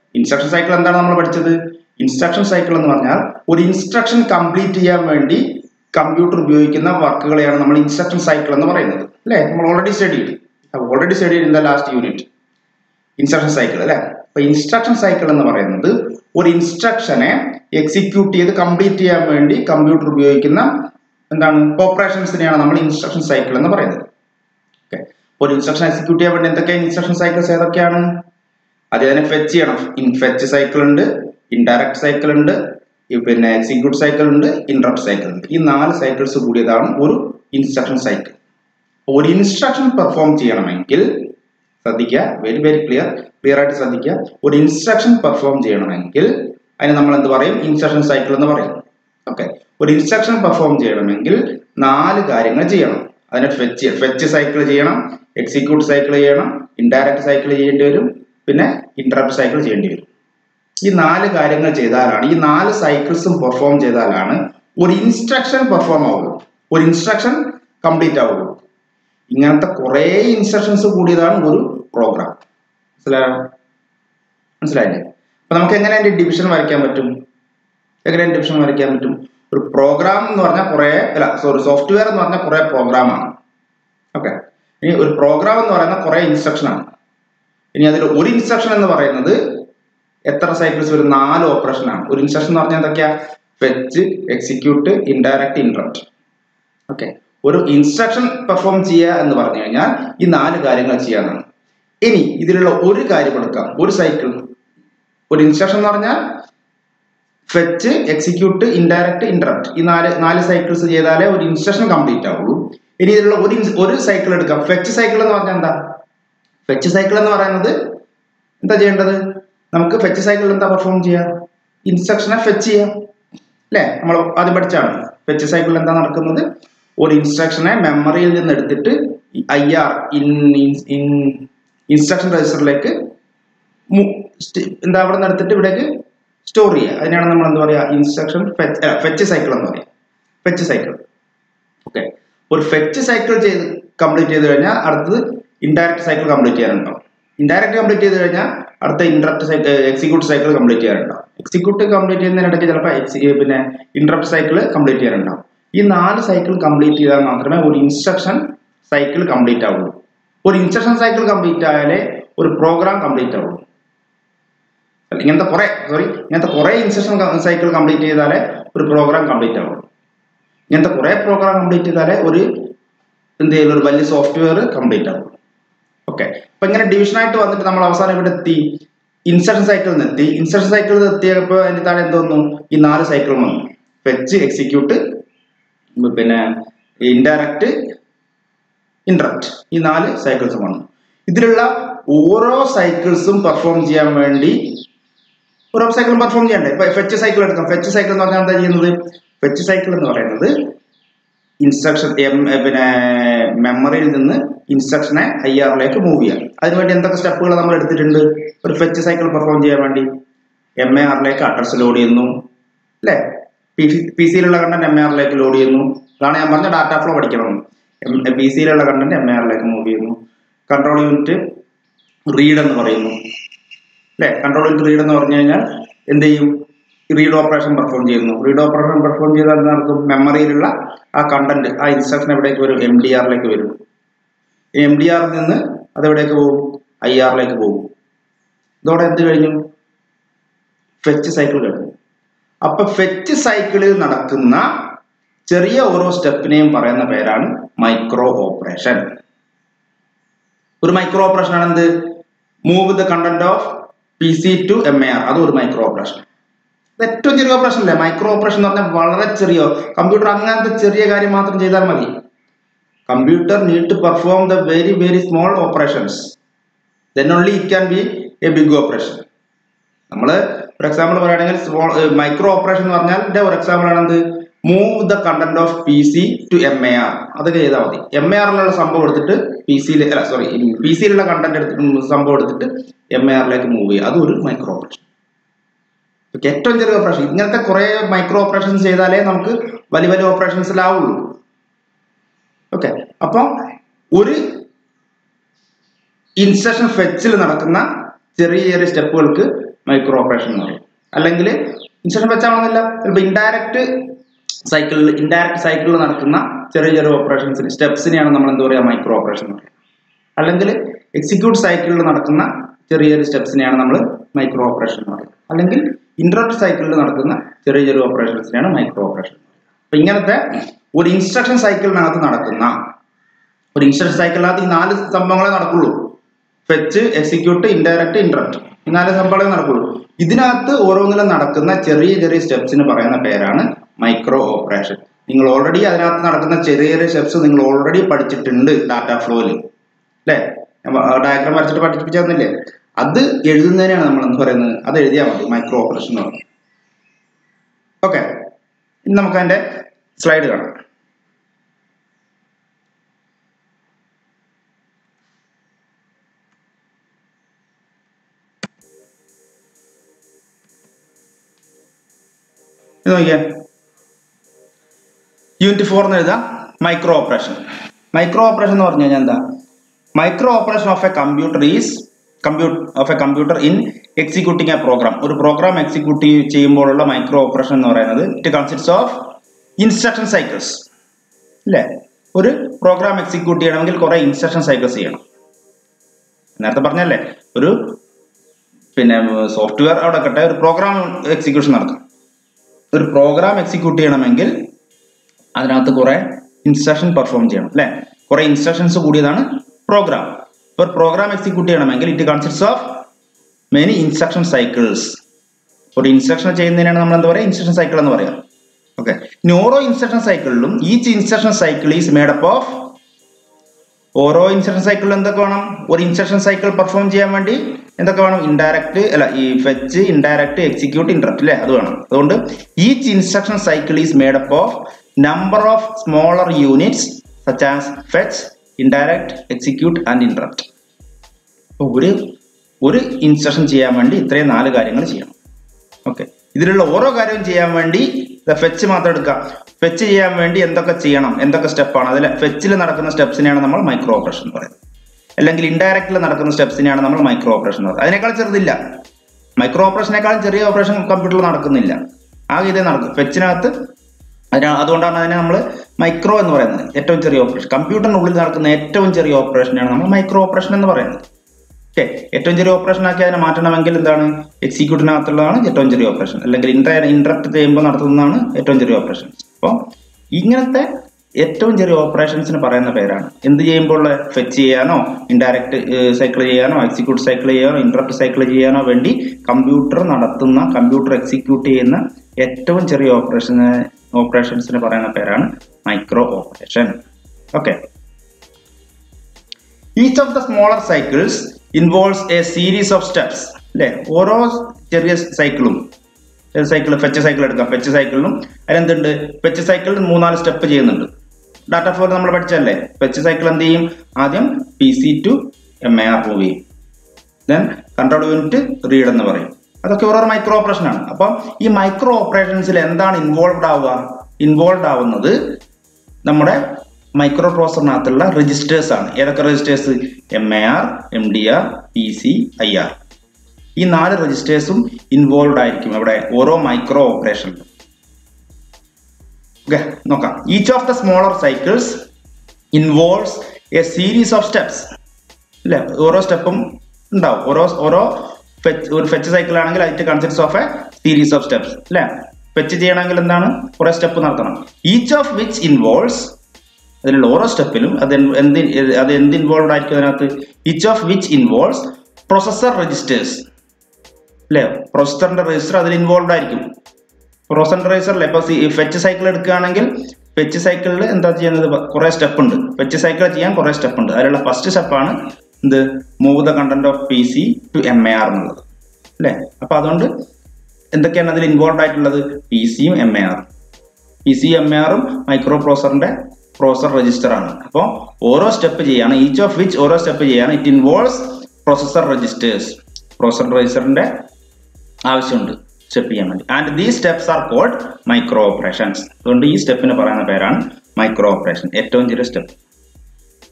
ഇൻസ്ട്രക്ഷൻ സൈക്കിൾ എന്താണ് നമ്മൾ പഠിച്ചത് ഇൻസ്ട്രക്ഷൻ സൈക്കിൾ എന്ന് പറഞ്ഞാൽ ഒരു ഇൻസ്ട്രക്ഷൻ കംപ്ലീറ്റ് ചെയ്യാൻ വേണ്ടി കമ്പ്യൂട്ടർ ഉപയോഗിക്കുന്ന വർക്കുകളെയാണ് നമ്മൾ ഇൻസ്ട്രക്ഷൻ സൈക്കിൾ എന്ന് പറയുന്നത് അല്ലേ നമ്മൾ already study already study in the last unit instruction cycle അല്ലേ അപ്പൊ ഇൻസ്ട്രക്ഷൻ സൈക്കിൾ എന്ന് പറയുന്നത് ഒരു ഇൻസ്ട്രക്ഷനെ എക്സിക്യൂട്ട് ചെയ്ത് കംപ്ലീറ്റ് ചെയ്യാൻ വേണ്ടി കമ്പ്യൂട്ടർ ഉപയോഗിക്കുന്ന എന്താണ് ഓപ്പറേഷൻസിനെയാണ് നമ്മൾ ഇൻസ്ട്രക്ഷൻ സൈക്കിൾ എന്ന് പറയുന്നത് ഓക്കെ ഒരു ഇൻസ്ട്രക്ഷൻ എക്സിക്യൂട്ട് ചെയ്യാൻ വേണ്ടി എന്തൊക്കെ ഇൻസ്ട്രക്ഷൻ സൈക്കിൾസ് ഏതൊക്കെയാണ് അത് അതിനെ ഫെച്ച് ചെയ്യണം ഇൻ ഫെച്ച് സൈക്കിൾ ഉണ്ട് ഇൻഡയറക്ട് സൈക്കിൾ ഉണ്ട് ഈ പിന്നെ എക്സിക്യൂട്ട് സൈക്കിൾ ഉണ്ട് ഇൻട്രപ്റ്റ് സൈക്കിൾ ഉണ്ട് ഈ നാല് സൈക്കിൾസ് കൂടിയതാണ് ഒരു ഇൻസ്ട്രക്ഷൻ സൈക്കിൾ ഒരു ഇൻസ്ട്രക്ഷൻ പെർഫോം ചെയ്യണമെങ്കിൽ ശ്രദ്ധിക്കുക വെരി വെരി ക്ലിയർ ക്ലിയർ ആയിട്ട് ശ്രദ്ധിക്കുക ഒരു ഇൻസ്ട്രക്ഷൻ പെർഫോം ചെയ്യണമെങ്കിൽ അതിന് നമ്മൾ എന്ത് പറയും ഇൻസ്ട്രക്ഷൻ സൈക്കിൾ എന്ന് പറയും ഓക്കെ ഒരു ഇൻസ്ട്രക്ഷൻ പെർഫോം ചെയ്യണമെങ്കിൽ നാല് കാര്യങ്ങൾ ചെയ്യണം അതിനെ ഫെച്ച് ഫെച്ച് സൈക്കിൾ ചെയ്യണം എക്സിക്യൂട്ട് സൈക്കിൾ ചെയ്യണം ഇൻഡയറക്റ്റ് സൈക്കിൾ ചെയ്യേണ്ടി വരും പിന്നെ ഇന്ററപ്റ്റ് സൈക്കിൾ ചെയ്യേണ്ടി വരും ഈ നാല് കാര്യങ്ങൾ ചെയ്താലാണ് ഈ നാല് സൈക്കിൾസും പെർഫോം ചെയ്താലാണ് ഒരു ഇൻസ്ട്രക്ഷൻ പെർഫോം ആവുള്ളൂ ഒരു ഇൻസ്ട്രക്ഷൻ കംപ്ലീറ്റ് ആവുള്ളൂ ഇങ്ങനത്തെ കുറേ ഇൻസ്ട്രക്ഷൻസ് കൂടിയതാണ് ഒരു പ്രോഗ്രാം മനസ്സിലായോ മനസ്സിലായില്ലേ അപ്പൊ നമുക്ക് എങ്ങനെ അതിന്റെ ഡിവിഷൻ വരയ്ക്കാൻ പറ്റും എങ്ങനെ ഡിവിഷൻ വരയ്ക്കാൻ പറ്റും ഒരു പ്രോഗ്രാം എന്ന് പറഞ്ഞാൽ കുറേ അല്ല സോറി സോഫ്റ്റ്വെയർ എന്ന് പറഞ്ഞാൽ കുറേ പ്രോഗ്രാമാണ് ഓക്കെ ഇനി ഒരു പ്രോഗ്രാം എന്ന് പറയുന്ന കുറേ ഇൻസ്ട്രക്ഷൻ ആണ് ഇനി അതിൽ ഒരു ഇൻസ്ട്രക്ഷൻ എന്ന് പറയുന്നത് എത്ര സൈക്കിൾസ് വരും നാല് ഓപ്പറേഷൻ ആണ് ഒരു ഇൻസ്ട്രക്ഷൻ എന്ന് പറഞ്ഞാൽ എന്തൊക്കെയാ fetch execute indirect interrupt okay ഒരു ഇൻസ്ട്രക്ഷൻ പെർഫോം ചെയ്യുക എന്ന് പറഞ്ഞു കഴിഞ്ഞാൽ ഈ നാല് കാര്യങ്ങൾ ചെയ്യാനാണ് ഇനി ഇതിലുള്ള ഒരു കാര്യം എടുക്കാം ഒരു സൈക്കിൾ ഒരു ഇൻസ്ട്രക്ഷൻ എന്ന് പറഞ്ഞാൽ ഫെച്ച് എക്സിക്യൂട്ട് ഇൻഡയറക്റ്റ് ഇന്ററപ്റ്റ് ഈ നാല് നാല് സൈക്കിൾസ് ചെയ്താലേ ഒരു ഇൻസ്ട്രക്ഷൻ കംപ്ലീറ്റ് ആവുള്ളൂ ഇനി ഇതിലുള്ള ഒരു ഒരു സൈക്കിൾ എടുക്കാം ഫെച്ച് സൈക്കിൾ എന്ന് പറഞ്ഞാൽ എന്താ ഫെച്ച് സൈക്കിൾ എന്ന് പറയുന്നത് എന്താ ചെയ്യേണ്ടത് നമുക്ക് ഫെച്ച് സൈക്കിൾ എന്താ പെർഫോം ചെയ്യാം ഇൻസ്ട്രക്ഷനെ ഫെച്ച് ചെയ്യാം അല്ലേ നമ്മൾ ആദ്യം പഠിച്ചാണ് ഫെച്ച് സൈക്കിൾ എന്താ നടക്കുന്നത് ഒരു ഇൻസ്ട്രക്ഷനെ മെമ്മറിയിൽ നിന്ന് എടുത്തിട്ട് I R in in instruction രജിസ്റ്ററിലേക്ക് എന്താ അവിടെ നിന്ന് എടുത്തിട്ട് ഇവിടേക്ക് സ്റ്റോർ ചെയ്യുക അതിനാണ് നമ്മൾ എന്താ പറയുക ഇൻസ്ട്രക്ഷൻ ഫെച്ച് സൈക്കിൾ എന്ന് പറയുക ഫെച്ച് സൈക്കിൾ ഓക്കെ ഒരു ഫെച്ച് സൈക്കിൾ ചെയ്ത് കംപ്ലീറ്റ് ചെയ്ത് കഴിഞ്ഞാൽ അടുത്തത് ഇൻഡയറക്റ്റ് സൈക്കിൾ കംപ്ലീറ്റ് ചെയ്യാനുണ്ടാവും ഇൻഡയറക്റ്റ് കംപ്ലീറ്റ് ചെയ്ത് കഴിഞ്ഞാൽ അടുത്ത interrupt cycle execute cycle complete ചെയ്യാനുണ്ടാവും എക്സിക്യൂട്ട് കംപ്ലീറ്റ് ചെയ്യുന്നതിനിടയ്ക്ക് ചിലപ്പോൾ എക്സി പിന്നെ ഇൻട്രപ്റ്റ് സൈക്കിൾ കംപ്ലീറ്റ് ചെയ്യാനുണ്ടാവും ഈ നാല് സൈക്കിൾ കംപ്ലീറ്റ് ചെയ്താൽ മാത്രമേ ഒരു ഇൻസ്ട്രക്ഷൻ സൈക്കിൾ കംപ്ലീറ്റ് ആവുള്ളൂ ഒരു ഇൻസ്ട്രക്ഷൻ സൈക്കിൾ കംപ്ലീറ്റ് ആയാലേ ഒരു പ്രോഗ്രാം കംപ്ലീറ്റ് ആവുള്ളൂ ഇങ്ങനത്തെ കുറെ സോറി ഇങ്ങനത്തെ കുറെ ഇൻസ്ട്രക്ഷൻ സൈക്കിൾ കംപ്ലീറ്റ് ചെയ്താലേ ഒരു പ്രോഗ്രാം കംപ്ലീറ്റ് ആവുള്ളൂ ഇങ്ങനത്തെ കുറെ പ്രോഗ്രാം കംപ്ലീറ്റ് ചെയ്താലേ ഒരു എന്ത് ചെയ്യും ഒരു വലിയ സോഫ്റ്റ്വെയർ കംപ്ലീറ്റ് ആവുള്ളൂ ഓക്കെ അപ്പൊ ഇങ്ങനെ ഡിവിഷൻ ആയിട്ട് വന്നിട്ട് നമ്മൾ അവസാനം ഇവിടെ എത്തി ഇൻസ്ട്രക്ഷൻ സൈക്കിളിൽ നിന്ന് എത്തി ഇൻസ്ട്രക്ഷൻ സൈക്കിളിൽ എത്തിയപ്പോൾ അതിന്റെ താഴെ എന്തോന്നു ഈ നാല് സൈക്കിൾ വന്നു ഫെച്ച് എക്സിക്യൂട്ട് പിന്നെ ഇൻഡയറക്റ്റ് ഇൻട്രപ്റ്റ് ഈ നാല് സൈക്കിൾസ് വന്നു ഇതിലുള്ള ഓരോ സൈക്കിൾസും പെർഫോം ചെയ്യാൻ വേണ്ടി ഓരോ സൈക്കിളും പെർഫോം ചെയ്യണ്ടേ ഇപ്പൊ ഫെച്ച് സൈക്കിൾ എടുക്കാം ഫെച്ച് സൈക്കിൾ എന്ന് പറഞ്ഞാൽ എന്താ ചെയ്യുന്നത് ഫെച്ച് സൈക്കിൾ എന്ന് പറയുന്നത് ഇൻസ്ട്രക്ഷൻ പിന്നെ മെമ്മറിയിൽ നിന്ന് ഇൻസ്ട്രക്ഷനെ ഐ ആറിലേക്ക് മൂവ് ചെയ്യാം അതിനുവേണ്ടി എന്തൊക്കെ സ്റ്റെപ്പുകൾ നമ്മൾ എടുത്തിട്ടുണ്ട് ഒരു ഫെച്ച് സൈക്കിൾ പെർഫോം ചെയ്യാൻ വേണ്ടി എം എ ആറിലേക്ക് അഡ്രസ് ലോഡ് ചെയ്യുന്നു അല്ലേ പി സിയിലുള്ള കണ്ടന്റ് എം എ ആറിലേക്ക് ലോഡ് ചെയ്യുന്നു അതാണ് ഞാൻ പറഞ്ഞ ഡാറ്റ ഫ്ലോ പഠിക്കണം പി സിയിലുള്ള കണ്ടന്റ് എം എ ആറിലേക്ക് മൂവ് ചെയ്യുന്നു കൺട്രോൾ യൂണിറ്റ് റീഡ് എന്ന് പറയുന്നു അല്ലേ കൺട്രോൾ യൂണിറ്റ് റീഡ് എന്ന് പറഞ്ഞു കഴിഞ്ഞാൽ എന്ത് ചെയ്യും റീഡ് ഓപ്പറേഷൻ പെർഫോം ചെയ്യുന്നു റീഡ് ഓപ്പറേഷൻ പെർഫോം ചെയ്താൽ എന്ത് നടക്കും മെമ്മറിയിലുള്ള ആ കണ്ടന്റ് ആ ഇൻസ്ട്രക്ഷൻ എവിടേക്ക് വരും എം ഡി ആറിലേക്ക് വരും എം ഡി ആറിൽ നിന്ന് അത് എവിടേക്ക് പോകും ഐ ആറിലേക്ക് പോകും ഇതോടെ എന്ത് കഴിഞ്ഞു ഫെച്ച് സൈക്കിൾ കഴിഞ്ഞു അപ്പൊ ഫെച്ച് സൈക്കിളിൽ നടക്കുന്ന ചെറിയ ഓരോ സ്റ്റെപ്പിനെയും പറയുന്ന പേരാണ് മൈക്രോ ഓപ്പറേഷൻ ഒരു മൈക്രോ ഓപ്പറേഷൻ ആണ് എന്ത് move the content of P C to M A R അതും ഒരു മൈക്രോ ഓപ്പറേഷൻ ഏറ്റവും ചെറിയ ഓപ്പറേഷൻ അല്ലേ മൈക്രോ ഓപ്പറേഷൻ എന്ന് പറഞ്ഞാൽ വളരെ ചെറിയ കമ്പ്യൂട്ടർ അങ്ങനത്തെ ചെറിയ കാര്യം മാത്രം ചെയ്താൽ മതി computer need to perform the very very small operations then only it can be a big operation നമ്മൾ ഒരു എക്സാമ്പിൾ പറയുകയാണെങ്കിൽ സ്മോൾ മൈക്രോ ഓപ്പറേഷൻ എന്ന് പറഞ്ഞാൽ ഒരു എക്സാമ്പിൾ ആണ് എന്ത് move the content of P C to M A R അതൊക്കെ ചെയ്താൽ മതി എം എ ആറിലുള്ള സംഭവം എടുത്തിട്ട് പി സിയിൽ അല്ല സോറി പി സിയിലുള്ള കണ്ടന്റ് എടുത്തിട്ട് സംഭവം എടുത്തിട്ട് എം എ ആറിലേക്ക് മൂവ് ചെയ്യുക അതും ഒരു മൈക്രോ ഓപ്പറേഷൻ ഏറ്റവും ചെറിയ ഓപ്പറേഷൻ ഇങ്ങനത്തെ കുറെ മൈക്രോ ഓപ്പറേഷൻസ് ചെയ്താലേ നമുക്ക് വലിയ വലിയ ഓപ്പറേഷൻസിലാവുള്ളൂ ഓക്കെ അപ്പം ഒരു ഇൻസ്ട്രക്ഷൻ ഫെച്ചിൽ നടക്കുന്ന ചെറിയ ചെറിയ സ്റ്റെപ്പുകൾക്ക് മൈക്രോ ഓപ്പറേഷൻ എന്ന് പറയും അല്ലെങ്കിൽ ഇൻസ്ട്രക്ഷൻ വെച്ചാണെന്നില്ല ചിലപ്പോൾ ഇൻഡയറക്റ്റ് സൈക്കിളിൽ ഇൻഡയറക്റ്റ് സൈക്കിളിൽ നടക്കുന്ന ചെറിയ ചെറിയ ഓപ്പറേഷൻസിന് സ്റ്റെപ്സിനെയാണ് നമ്മൾ എന്താ പറയുക മൈക്രോ ഓപ്പറേഷൻ എന്ന് പറയുക അല്ലെങ്കിൽ എക്സിക്യൂട്ട് സൈക്കിളിൽ നടക്കുന്ന ചെറിയ ചെറിയ സ്റ്റെപ്സിനെയാണ് നമ്മൾ മൈക്രോ ഓപ്പറേഷൻ എന്ന് പറയുക അല്ലെങ്കിൽ ഇന്ററപ്റ്റ് സൈക്കിളിൽ നടക്കുന്ന ചെറിയ ചെറിയ ഓപ്പറേഷൻസിനെയാണ് മൈക്രോ ഓപ്പറേഷൻ അപ്പൊ ഇങ്ങനത്തെ ഒരു ഇൻസ്ട്രക്ഷൻ സൈക്കിളിനകത്ത് നടക്കുന്ന ഒരു ഇൻസ്ട്രക്ഷൻ സൈക്കിളിനകത്ത് ഈ നാല് സംഭവങ്ങളെ നടക്കുള്ളൂ ഫെച്ച് എക്സിക്യൂട്ട് ഇൻഡയറക്റ്റ് ഇന്ററപ്റ്റ് ഈ നാല് സംഭവങ്ങളെ നടക്കുള്ളൂ ഇതിനകത്ത് ഓരോന്നിലും നടക്കുന്ന ചെറിയ ചെറിയ സ്റ്റെപ്സിന് പറയുന്ന പേരാണ് മൈക്രോ ഓപ്പറേഷൻ നിങ്ങൾ ഓൾറെഡി അതിനകത്ത് നടക്കുന്ന ചെറിയ ചെറിയ സ്റ്റെപ്സ് നിങ്ങൾ ഓൾറെഡി പഠിച്ചിട്ടുണ്ട് ഡാറ്റ ഫ്ലോയിൽ അല്ലേ ഡയഗ്രാം വരച്ചിട്ട് പഠിപ്പിച്ചു തന്നില്ലേ അത് എഴുതുന്നതിനാണ് നമ്മൾ എന്ത് പറയുന്നത് അത് എഴുതിയാൽ മതി മൈക്രോ ഓപ്പറേഷൻ എന്ന് പറയുന്നത് ഓക്കെ ഇനി നമുക്ക് അതിന്റെ സ്ലൈഡ് കാണാം ഇത് നോക്കിയേ യൂണിറ്റ് ഫോർ എന്ന് എഴുതാം മൈക്രോ ഓപ്പറേഷൻ മൈക്രോ ഓപ്പറേഷൻ എന്ന് പറഞ്ഞു കഴിഞ്ഞാൽ എന്താ micro operation of a computer is computer of a computer in executing a program ഒരു പ്രോഗ്രാം എക്സിക്യൂട്ട് ചെയ്യുമ്പോഴുള്ള മൈക്രോ ഓപ്പറേഷൻ എന്ന് പറയുന്നത് it consist of instruction cycles അല്ലേ ഒരു പ്രോഗ്രാം എക്സിക്യൂട്ട് ചെയ്യണമെങ്കിൽ കുറെ ഇൻസ്ട്രക്ഷൻ സൈക്കിൾസ് ചെയ്യണം നേരത്തെ പറഞ്ഞല്ലേ ഒരു പിന്നെ സോഫ്റ്റ്വെയർ അവിടെ കട്ടെ ഒരു പ്രോഗ്രാം എക്സിക്യൂഷൻ നടക്കും ഒരു പ്രോഗ്രാം എക്സിക്യൂട്ട് ചെയ്യണമെങ്കിൽ അതിനകത്ത് കുറെ ഇൻസ്ട്രക്ഷൻ പെർഫോം ചെയ്യണം അല്ലെ കുറെ ഇൻസ്ട്രക്ഷൻസ് കൂടിയതാണ് പ്രോഗ്രാം ഒരു പ്രോഗ്രാം എക്സിക്യൂട്ട് ചെയ്യണമെങ്കിൽ it consist of many instruction cycles ഒരു ഇൻസ്ട്രക്ഷൻ ചെയ്യുന്നതിനാണ് നമ്മൾ എന്താ പറയുക ഇൻസ്ട്രക്ഷൻ സൈക്കിൾ എന്ന് പറയാം ഓക്കെ ഇനി ഓരോ ഇൻസ്ട്രക്ഷൻ സൈക്കിളിലും each instruction cycle is made up of ഓരോ ഇൻസ്ട്രക്ഷൻ സൈക്കിളിൽ എന്തൊക്കെ വേണം ഒരു ഇൻസ്ട്രക്ഷൻ സൈക്കിൾ പെർഫോം ചെയ്യാൻ വേണ്ടി എന്തൊക്കെ വേണം ഇൻഡയറക്റ്റ് അല്ല ഈ ഫെച്ച് ഇൻഡയറക്റ്റ് എക്സിക്യൂട്ട് ഇന്ററപ്റ്റ് അല്ലേ അത് വേണം അതുകൊണ്ട് each instruction cycle is made up of number of smaller units such as fetch indirect execute and interrupt ഒരു ഒരു ഇൻസ്ട്രക്ഷൻ ചെയ്യാൻ വേണ്ടി ഇത്രയും നാല് കാര്യങ്ങൾ ചെയ്യണം ഓക്കെ ഇതിലുള്ള ഓരോ കാര്യവും ചെയ്യാൻ വേണ്ടി ഫെച്ച് മാത്രം എടുക്കാം ഫെച്ച് ചെയ്യാൻ വേണ്ടി എന്തൊക്കെ ചെയ്യണം എന്തൊക്കെ സ്റ്റെപ്പാണ് അതിൽ ഫെച്ചിൽ നടക്കുന്ന സ്റ്റെപ്സിനെയാണ് നമ്മൾ മൈക്രോ ഓപ്പറേഷൻ എന്ന് പറയുന്നത് അല്ലെങ്കിൽ ഇൻഡയറക്റ്റിൽ നടക്കുന്ന സ്റ്റെപ്സിനെയാണ് നമ്മൾ മൈക്രോ ഓപ്പറേഷൻ എന്ന് പറയുന്നത് അതിനേക്കാൾ ചെറുതില്ല മൈക്രോ ഓപ്പറേഷനേക്കാളും ചെറിയ ഓപ്പറേഷൻ കമ്പ്യൂട്ടറിൽ നടക്കുന്നില്ല ആകെ ഇതേ നടക്കും ഫെച്ചിനകത്ത് അതിന് അതുകൊണ്ടാണ് അതിനെ നമ്മൾ മൈക്രോ എന്ന് പറയുന്നത് ഏറ്റവും ചെറിയ ഓപ്പറേഷൻ കമ്പ്യൂട്ടറിനുള്ളിൽ നടക്കുന്ന ഏറ്റവും ചെറിയ ഓപ്പറേഷനാണ് നമ്മൾ മൈക്രോ ഓപ്പറേഷൻ എന്ന് പറയുന്നത് ഓക്കെ ഏറ്റവും ചെറിയ ഓപ്പറേഷൻ ആക്കി അതിനെ മാറ്റണമെങ്കിൽ എന്താണ് എക്സിക്യൂട്ടിനകത്തുള്ളതാണ് ഏറ്റവും ചെറിയ ഓപ്പറേഷൻ അല്ലെങ്കിൽ ഇന്റർ ഇന്ററപ്റ്റ് ചെയ്യുമ്പോൾ നടത്തുന്നതാണ് ഏറ്റവും ചെറിയ ഓപ്പറേഷൻ അപ്പോൾ ഇങ്ങനത്തെ ഏറ്റവും ചെറിയ ഓപ്പറേഷൻസിന് പറയുന്ന പേരാണ് എന്ത് ചെയ്യുമ്പോൾ ഫെച്ച് ചെയ്യാനോ ഇൻഡയറക്റ്റ് സൈക്കിൾ ചെയ്യാനോ എക്സിക്യൂട്ട് സൈക്കിൾ ചെയ്യാനോ ഇന്ററപ്റ്റ് സൈക്കിൾ ചെയ്യാനോ വേണ്ടി കമ്പ്യൂട്ടർ നടത്തുന്ന കമ്പ്യൂട്ടർ എക്സിക്യൂട്ട് ചെയ്യുന്ന ഏറ്റവും ചെറിയ ഓപ്പറേഷൻ ഓപ്പറേഷൻസിന് പറയുന്ന പേരാണ് micro operation okay each of the smaller cycles involves a series of steps അല്ലെ ഓരോ ചെറിയ സൈക്കിളും സൈക്കിൾ ഫെച്ച് സൈക്കിൾ എടുക്കാം ഫെച്ച് സൈക്കിളിലും അതിലെന്തുണ്ട് ഫെച്ച് സൈക്കിളിൽ മൂന്നാല് സ്റ്റെപ്പ് ചെയ്യുന്നുണ്ട് ഡാറ്റ ഫ്ലോ നമ്മൾ പഠിച്ചല്ലേ ഫെച്ച് സൈക്കിൾ എന്ത് ചെയ്യും ആദ്യം P C to M A R move ചെയ്യും ദെൻ കൺട്രോൾ യൂണിറ്റ് റീഡ് എന്ന് പറയും അതൊക്കെ ഓരോ മൈക്രോ ഓപ്പറേഷൻ ആണ് അപ്പം ഈ മൈക്രോ ഓപ്പറേഷൻസിൽ എന്താണ് ഇൻവോൾവ്ഡ് ആവുക ഇൻവോൾവ് ആവുന്നത് നമ്മുടെ മൈക്രോ പ്രോസറിനകത്തുള്ള രജിസ്റ്റേഴ്സ് ആണ് ഏതൊക്കെ registers M A R M D R P C I R ഈ നാല് രജിസ്റ്റേഴ്സും ഇൻവോൾവ് ആയിരിക്കും ഇവിടെ ഓരോ മൈക്രോ ഓപ്പറേഷനിലും ഓക്കെ നോക്കാം each of the smaller cycles involves a series of steps അല്ലേ ഓരോ സ്റ്റെപ്പും ഉണ്ടാവും ഓരോ ഓരോ ഫെച്ച് ഒരു ഫെച്ച് സൈക്കിൾ ആണെങ്കിൽ അതിന്റെ consist of a series of steps അല്ലേ ഫെച്ച് ചെയ്യണമെങ്കിൽ എന്താണ് കുറെ സ്റ്റെപ്പ് നടത്തണം ഈച്ച് ഓഫ് വിച്ച് ഇൻവോൾവ്സ് അതിലുള്ള ഓരോ സ്റ്റെപ്പിലും അത് എന്ത് അത് എന്ത് ഇൻവോൾവ് ആയിരിക്കും അതിനകത്ത് each of which involves processor registers അല്ലേ പ്രൊസസറിന്റെ രജിസ്റ്റർ അതിൽ ഇൻവോൾവ് ആയിരിക്കും പ്രൊസസറിന്റെ രജിസ്റ്ററിൽ ഇപ്പൊ ഫെച്ച് സൈക്കിൾ എടുക്കുകയാണെങ്കിൽ ഫെച്ച് സൈക്കിളിൽ എന്താ ചെയ്യുന്നത് കുറെ സ്റ്റെപ്പ് ഉണ്ട് ഫെച്ച് സൈക്കിൾ ചെയ്യാൻ കുറെ സ്റ്റെപ്പ് ഉണ്ട് അതിലുള്ള ഫസ്റ്റ് സ്റ്റെപ്പാണ് എന്ത് move the content of P C to M A R എന്നുള്ളത് അല്ലേ അപ്പൊ അതുകൊണ്ട് എന്തൊക്കെയാണ് അതിൽ ഇൻവോൾവ് ആയിട്ടുള്ളത് പി സിയും എം എ ആറും പി സി എം എ ആറും മൈക്രോ പ്രോസറിന്റെ പ്രോസർ രജിസ്റ്റർ ആണ് അപ്പോൾ ഓരോ സ്റ്റെപ്പ് ചെയ്യാണ് ഈച്ച് ഓഫ് വിച്ച് ഓരോ സ്റ്റെപ്പ് ചെയ്യാണ് it involves processor registers processor രജിസ്റ്ററിന്റെ ആവശ്യമുണ്ട് സ്റ്റെപ്പ് ചെയ്യാൻ വേണ്ടി and these steps are called micro operations അതുകൊണ്ട് ഈ സ്റ്റെപ്പിന് പറയുന്ന പേരാണ് മൈക്രോ ഓപ്പറേഷൻ ഏറ്റവും ചെറിയ സ്റ്റെപ്പ്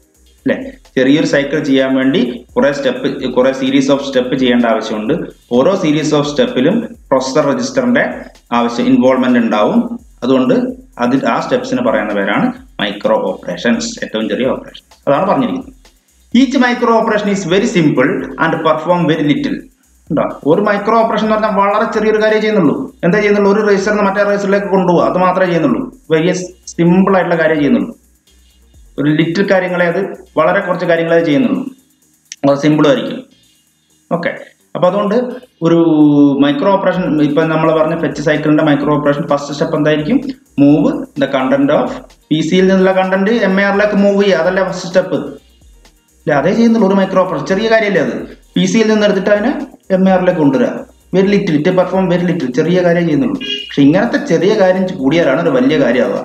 അല്ലെ ചെറിയൊരു സൈക്കിൾ ചെയ്യാൻ വേണ്ടി കുറെ സ്റ്റെപ്പ് കുറെ സീരീസ് ഓഫ് സ്റ്റെപ്പ് ചെയ്യേണ്ട ആവശ്യമുണ്ട് ഓരോ സീരീസ് ഓഫ് സ്റ്റെപ്പിലും പ്രൊസസർ രജിസ്റ്ററിന്റെ ആവശ്യം ഇൻവോൾവ്മെന്റ് ഉണ്ടാവും അതുകൊണ്ട് അതിൽ ആ സ്റ്റെപ്സിന് പറയുന്ന പേരാണ് മൈക്രോ ഓപ്പറേഷൻസ് ഏറ്റവും ചെറിയ ഓപ്പറേഷൻ അതാണ് പറഞ്ഞിരിക്കുന്നത് each micro operation is very simple and perform very little ഉണ്ടോ ഒരു മൈക്രോ ഓപ്പറേഷൻ എന്ന് പറഞ്ഞാൽ വളരെ ചെറിയൊരു കാര്യം ചെയ്യുന്നുള്ളൂ എന്താ ചെയ്യുന്നുള്ളൂ ഒരു റേസറിന് മറ്റേ റേസറിലേക്ക് കൊണ്ടുപോകുക അത് മാത്രമേ ചെയ്യുന്നുള്ളൂ വലിയ സിമ്പിൾ ആയിട്ടുള്ള കാര്യം ചെയ്യുന്നുള്ളൂ ഒരു ലിറ്റിൽ കാര്യങ്ങളെ അത് വളരെ കുറച്ച് കാര്യങ്ങളെ ചെയ്യുന്നുള്ളൂ അത് സിമ്പിളും ആയിരിക്കും ഓക്കെ അപ്പൊ അതുകൊണ്ട് ഒരു മൈക്രോ ഓപ്പറേഷൻ ഇപ്പൊ നമ്മൾ പറഞ്ഞ ഫെച്ച് സൈക്കിളിന്റെ മൈക്രോ ഓപ്പറേഷൻ ഫസ്റ്റ് സ്റ്റെപ്പ് എന്തായിരിക്കും move the content of P സിയിൽ നിന്നുള്ള കണ്ടന്റ് എം എ ആറിലേക്ക് മൂവ് ചെയ്യുക അതല്ലേ ഫസ്റ്റ് സ്റ്റെപ്പ് അല്ലെ അതേ ചെയ്യുന്നുള്ളൂ ഒരു മൈക്രോ ഓപ്പറേഷൻ ചെറിയ കാര്യമല്ലേ അത് പി സിയിൽ നിന്ന് എടുത്തിട്ട് അതിനെ എം എ ആറിലേക്ക് കൊണ്ടുവരിക very little it perform very little ചെറിയ കാര്യം ചെയ്യുന്നുള്ളൂ പക്ഷെ ഇങ്ങനത്തെ ചെറിയ കാര്യം കൂടിയാലാണ് ഒരു വലിയ കാര്യമാവുക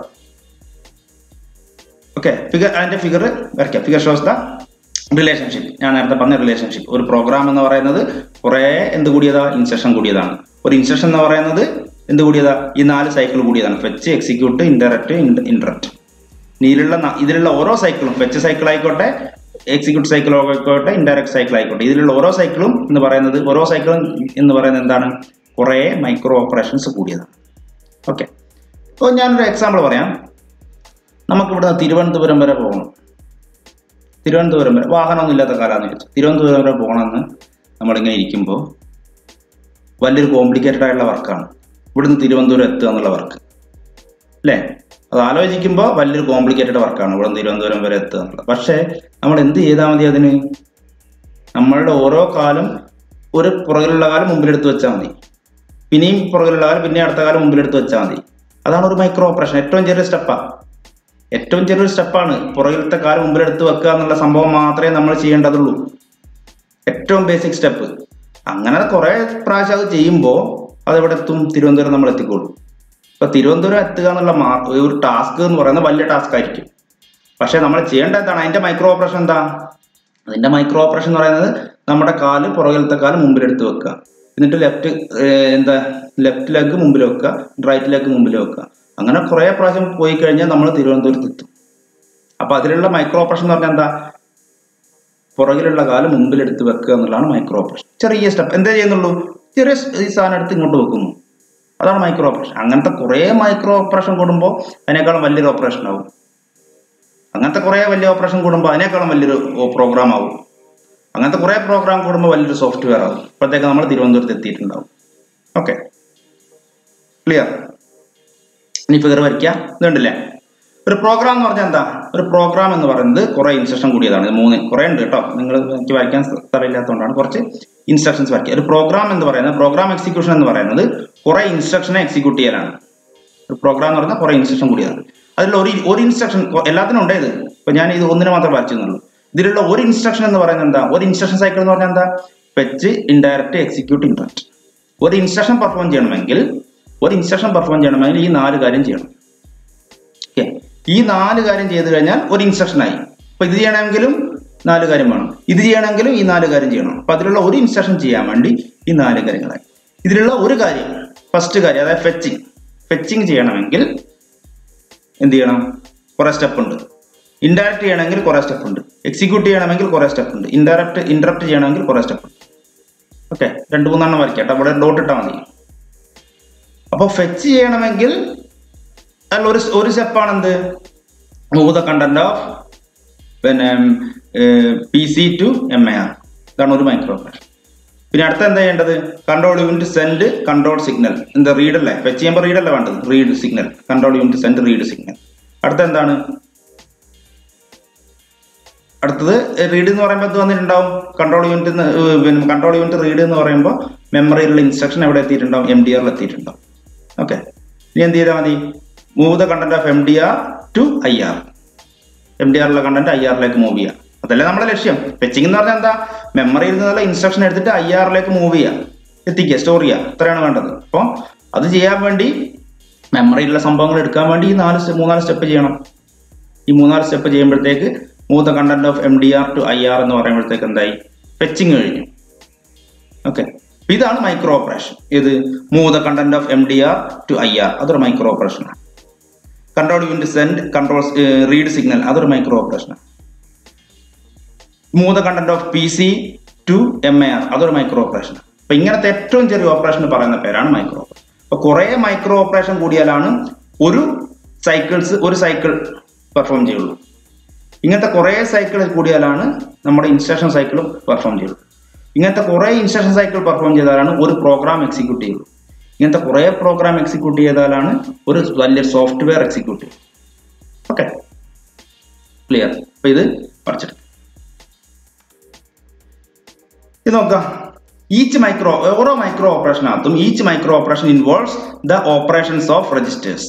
ഓക്കെ ഫിഗർ അതിന്റെ ഫിഗർ വരയ്ക്കാം ഫിഗർ ഷോസ് ദ റിലേഷൻഷിപ്പ് ഞാൻ നേരത്തെ പറഞ്ഞ റിലേഷൻഷിപ്പ് ഒരു പ്രോഗ്രാം എന്ന് പറയുന്നത് കുറേ എന്ത് കൂടിയതാ ഇൻസെഷൻ കൂടിയതാണ് ഒരു ഇൻസെഷൻ എന്ന് പറയുന്നത് എന്ത് കൂടിയതാ ഈ നാല് സൈക്കിൾ കൂടിയതാണ് ഫെച്ച് എക്സിക്യൂട്ട് ഇൻഡയറക്റ്റ് ഇന്ററക്റ്റ് ഇതിലുള്ള ന- ഇതിലുള്ള ഓരോ സൈക്കിളും ഫെച്ച് സൈക്കിൾ ആയിക്കോട്ടെ എക്സിക്യൂട്ട് സൈക്കിൾ ആയിക്കോട്ടെ ഇൻഡയറക്റ്റ് സൈക്കിൾ ആയിക്കോട്ടെ ഇതിലുള്ള ഓരോ സൈക്കിളും എന്ന് പറയുന്നത് ഓരോ സൈക്കിളും എന്ന് പറയുന്നത് എന്താണ് കുറേ മൈക്രോ ഓപ്പറേഷൻസ് കൂടിയതാണ് ഓക്കെ അപ്പോൾ ഞാനൊരു എക്സാമ്പിൾ പറയാം നമുക്ക് ഇവിടുന്ന് തിരുവനന്തപുരം വരെ പോകണം തിരുവനന്തപുരം വരെ വാഹനമൊന്നും ഇല്ലാത്ത കാലമാണെന്ന് വെച്ചാൽ തിരുവനന്തപുരം വരെ പോകണമെന്ന് നമ്മളിങ്ങനെ ഇരിക്കുമ്പോൾ വലിയൊരു കോംപ്ലിക്കേറ്റഡ് ആയിട്ടുള്ള വർക്കാണ് ഇവിടുന്ന് തിരുവനന്തപുരം എത്തുക എന്നുള്ള വർക്ക് അല്ലേ അത് ആലോചിക്കുമ്പോൾ വലിയൊരു കോംപ്ലിക്കേറ്റഡ് വർക്കാണ് ഇവിടുന്ന് തിരുവനന്തപുരം വരെ എത്തുക എന്നുള്ളത് പക്ഷേ നമ്മൾ എന്ത് ചെയ്താൽ മതി അതിന് നമ്മളുടെ ഓരോ കാലം ഒരു പുറകിലുള്ള കാലം മുമ്പിലെടുത്ത് വെച്ചാൽ മതി പിന്നെയും പുറകിലുള്ള കാലം പിന്നെ അടുത്ത കാലം മുമ്പിലെടുത്ത് വെച്ചാൽ മതി അതാണ് ഒരു മൈക്രോ ഓപ്പറേഷൻ ഏറ്റവും ചെറിയ സ്റ്റെപ്പാണ് ഏറ്റവും ചെറിയൊരു സ്റ്റെപ്പാണ് പുറകിലത്തെ കാലം മുമ്പിലെടുത്ത് വെക്കുക എന്നുള്ള സംഭവം മാത്രമേ നമ്മൾ ചെയ്യേണ്ടതുള്ളൂ ഏറ്റവും ബേസിക് സ്റ്റെപ്പ് അങ്ങനെ കുറെ പ്രാവശ്യം അത് ചെയ്യുമ്പോൾ അത് എവിടെ എത്തും തിരുവനന്തപുരം നമ്മൾ എത്തിക്കോളും ഇപ്പൊ തിരുവനന്തപുരം എത്തുക എന്നുള്ള മാ- ഒരു ടാസ്ക് എന്ന് പറയുന്നത് വലിയ ടാസ്ക് ആയിരിക്കും പക്ഷെ നമ്മൾ ചെയ്യേണ്ട എന്താണ് അതിന്റെ മൈക്രോ ഓപ്പറേഷൻ എന്താ അതിന്റെ മൈക്രോ ഓപ്പറേഷൻ എന്ന് പറയുന്നത് നമ്മുടെ കാല് പുറകിലത്തെ കാല് മുമ്പിലെടുത്ത് വെക്കുക എന്നിട്ട് ലെഫ്റ്റ് എന്താ ലെഫ്റ്റ് ലെഗ് മുമ്പിൽ വെക്കുക റൈറ്റ് ലെഗ് മുമ്പിൽ വെക്കുക അങ്ങനെ കുറെ പ്രാവശ്യം പോയി കഴിഞ്ഞാൽ നമ്മൾ തിരുവനന്തപുരത്ത് എത്തും അപ്പൊ അതിലുള്ള മൈക്രോ ഓപ്പറേഷൻ എന്ന് പറഞ്ഞാൽ എന്താ പുറകിലുള്ള കാല് മുമ്പിലെടുത്ത് വെക്കുക എന്നുള്ളതാണ് മൈക്രോ ഓപ്പറേഷൻ ചെറിയ സ്റ്റെപ്പ് എന്തേ ചെയ്യുന്നുള്ളൂ ചെറിയ സ് ഈ സാധനം എടുത്ത് ഇങ്ങോട്ട് വെക്കുന്നു അതാണ് മൈക്രോ ഓപ്പറേഷൻ അങ്ങനത്തെ കുറേ മൈക്രോ ഓപ്പറേഷൻ കൂടുമ്പോൾ അതിനേക്കാളും വലിയൊരു ഓപ്പറേഷൻ ആവും അങ്ങനത്തെ കുറേ വലിയ ഓപ്പറേഷൻ കൂടുമ്പോൾ അതിനേക്കാളും വലിയൊരു പ്രോഗ്രാം ആവും അങ്ങനത്തെ കുറേ പ്രോഗ്രാം കൂടുമ്പോൾ വലിയൊരു സോഫ്റ്റ്വെയർ ആവും അപ്പോഴത്തേക്ക് നമ്മൾ തിരുവനന്തപുരത്ത് എത്തിയിട്ടുണ്ടാവും ഓക്കെ ക്ലിയർ ഇനി ഫിഗർ വരയ്ക്കുക ഇതുണ്ടല്ലേ ഒരു പ്രോഗ്രാം എന്ന് പറഞ്ഞാൽ എന്താ ഒരു പ്രോഗ്രാം എന്ന് പറയുന്നത് കുറെ ഇൻസ്ട്രക്ഷൻ കൂടിയതാണ് ഇത് മൂന്ന് കുറെ ഉണ്ട് കേട്ടോ നിങ്ങൾ എനിക്ക് വായിക്കാൻ സ്ഥലമില്ലാത്തതുകൊണ്ടാണ് കുറച്ച് ഇൻസ്ട്രക്ഷൻസ് വരയ്ക്കുക ഒരു പ്രോഗ്രാം എന്ന് പറയുന്നത് പ്രോഗ്രാം എക്സിക്യൂഷൻ എന്ന് പറയുന്നത് കുറെ ഇൻസ്ട്രക്ഷനെ എക്സിക്യൂട്ട് ചെയ്യലാണ് ഒരു പ്രോഗ്രാം എന്ന് പറഞ്ഞാൽ കുറെ ഇൻസ്ട്രക്ഷൻ കൂടിയതാണ് അതിലുള്ള ഒരു ഒരു ഇൻസ്ട്രക്ഷൻ എല്ലാത്തിനും ഉണ്ട് ഇത് ഇപ്പൊ ഞാൻ ഇത് ഒന്നിന് മാത്രം വരച്ചെന്നുള്ളൂ ഇതിലുള്ള ഒരു ഇൻസ്ട്രക്ഷൻ എന്ന് പറയുന്നത് എന്താ ഒരു ഇൻസ്ട്രക്ഷൻ സൈക്കിൾ എന്ന് പറഞ്ഞാൽ എന്താ ഫെച്ച് ഇൻഡയറക്റ്റ് എക്സിക്യൂട്ട് ഇൻട്രക്റ്റ് ഒരു ഇൻസ്ട്രക്ഷൻ പെർഫോം ചെയ്യണമെങ്കിൽ ഒരു ഇൻസ്ട്രക്ഷൻ പെർഫോം ചെയ്യണമെങ്കിൽ ഈ നാല് കാര്യം ചെയ്യണം ഓക്കെ ഈ നാല് കാര്യം ചെയ്തു കഴിഞ്ഞാൽ ഒരു ഇൻസ്ട്രക്ഷൻ ആയി അപ്പൊ ഇത് ചെയ്യണമെങ്കിലും നാല് കാര്യം വേണം ഇത് ചെയ്യണമെങ്കിലും ഈ നാല് കാര്യം ചെയ്യണം അപ്പൊ അതിലുള്ള ഒരു ഇൻസ്ട്രക്ഷൻ ചെയ്യാൻ വേണ്ടി ഈ നാല് കാര്യങ്ങളായി ഇതിലുള്ള ഒരു കാര്യം ഫസ്റ്റ് കാര്യം അതായത് ഫെച്ചിങ് ഫെച്ചിങ് ചെയ്യണമെങ്കിൽ എന്ത് ചെയ്യണം കുറെ സ്റ്റെപ്പ് ഉണ്ട് ഇൻഡയറക്റ്റ് ചെയ്യണമെങ്കിൽ കുറെ സ്റ്റെപ്പ് ഉണ്ട് എക്സിക്യൂട്ട് ചെയ്യണമെങ്കിൽ കുറെ സ്റ്റെപ്പ് ഉണ്ട് ഇൻഡയറക്റ്റ് ഇന്ററപ്റ്റ് ചെയ്യണമെങ്കിൽ കുറെ സ്റ്റെപ്പ് ഉണ്ട് ഓക്കെ രണ്ട് മൂന്നെണ്ണം വരയ്ക്കട്ടെ അവിടെ ഡോട്ട് ഇട്ടാൽ മതി അപ്പോൾ ഫെച്ച് ചെയ്യണമെങ്കിൽ അതിൽ ഒരു ഒരു സ്റ്റെപ്പാണ് എന്ത് മൂവ് ദ കണ്ടന്റ് ഓഫ് പിന്നെ P C to M A R ഇതാണ് ഒരു മൈക്രോ ഓപ്പറേഷൻ പിന്നെ അടുത്ത എന്താ ചെയ്യേണ്ടത് control unit send control signal എന്താ റീഡ് അല്ലേ ഫെച്ച് ചെയ്യുമ്പോൾ റീഡ് അല്ലേ വേണ്ടത് read signal control unit send read signal അടുത്ത എന്താണ് അടുത്തത് റീഡ് എന്ന് പറയുമ്പോൾ ഇത് വന്നിട്ടുണ്ടാവും കൺട്രോൾ യൂണിറ്റ് പിന്നെ കൺട്രോൾ യൂണിറ്റ് റീഡ് എന്ന് പറയുമ്പോൾ മെമ്മറിയിലുള്ള ഇൻസ്ട്രക്ഷൻ എവിടെ എത്തിയിട്ടുണ്ടാവും എം ഡി ആറിൽ എത്തിയിട്ടുണ്ടാവും ഓക്കെ ഇനി എന്ത് ചെയ്താൽ മതി move the content of M D R to I R M D ആറിലുള്ള കണ്ടന്റ് ഐ ആറിലേക്ക് മൂവ് ചെയ്യാം അതല്ലേ നമ്മുടെ ലക്ഷ്യം ഫെച്ചിങ് എന്ന് പറഞ്ഞാൽ എന്താ മെമ്മറിയിൽ നിന്നുള്ള ഇൻസ്ട്രക്ഷൻ എടുത്തിട്ട് ഐ ആറിലേക്ക് മൂവ് ചെയ്യാം എത്തിക്കുക സ്റ്റോർ ചെയ്യുക ഇത്രയാണ് വേണ്ടത് അപ്പോൾ അത് ചെയ്യാൻ വേണ്ടി മെമ്മറിയിലുള്ള സംഭവങ്ങൾ എടുക്കാൻ വേണ്ടി ഈ നാല് സ്റ്റെ- മൂന്നാല് സ്റ്റെപ്പ് ചെയ്യണം ഈ മൂന്നാല് സ്റ്റെപ്പ് ചെയ്യുമ്പോഴത്തേക്ക് move the content of M D R to I R എന്ന് പറയുമ്പോഴത്തേക്ക് എന്തായി ഫെച്ചിങ് കഴിഞ്ഞു ഓക്കെ ഇതാണ് മൈക്രോ ഓപ്പറേഷൻ ഇത് move the content of M D R to I R അതൊരു മൈക്രോ ഓപ്പറേഷനാണ് control unit send control read signal അതൊരു micro ഓപ്പറേഷനാണ് move the content of P C to M A R അതൊരു micro operation അപ്പൊ ഇങ്ങനത്തെ ഏറ്റവും ചെറിയ ഓപ്പറേഷൻ പറയുന്ന പേരാണ് മൈക്രോ ഓപ്പറേഷൻ അപ്പൊ കുറെ മൈക്രോ ഓപ്പറേഷൻ കൂടിയാലാണ് ഒരു സൈക്കിൾസ് ഒരു സൈക്കിൾ പെർഫോം ചെയ്യുള്ളൂ ഇങ്ങനത്തെ കുറേ സൈക്കിൾ കൂടിയാലാണ് നമ്മുടെ ഇൻസ്ട്രക്ഷൻ സൈക്കിൾ പെർഫോം ചെയ്യുള്ളൂ ഇങ്ങനത്തെ കുറേ ഇൻസ്ട്രക്ഷൻ സൈക്കിൾ പെർഫോം ചെയ്താലാണ് ഒരു പ്രോഗ്രാം എക്സിക്യൂട്ട് ചെയ്യുള്ളൂ ഇങ്ങനത്തെ കുറേ പ്രോഗ്രാം എക്സിക്യൂട്ട് ചെയ്താലാണ് ഒരു വലിയ സോഫ്റ്റ്വെയർ എക്സിക്യൂട്ട് ചെയ്യും ഓക്കെ ക്ലിയർ അപ്പൊ ഇത് പഠിച്ചിട്ട് ഇത് നോക്കാം ഈച്ച് മൈക്രോ ഓരോ മൈക്രോ ഓപ്പറേഷനകത്തും each micro operation involves the operations of registers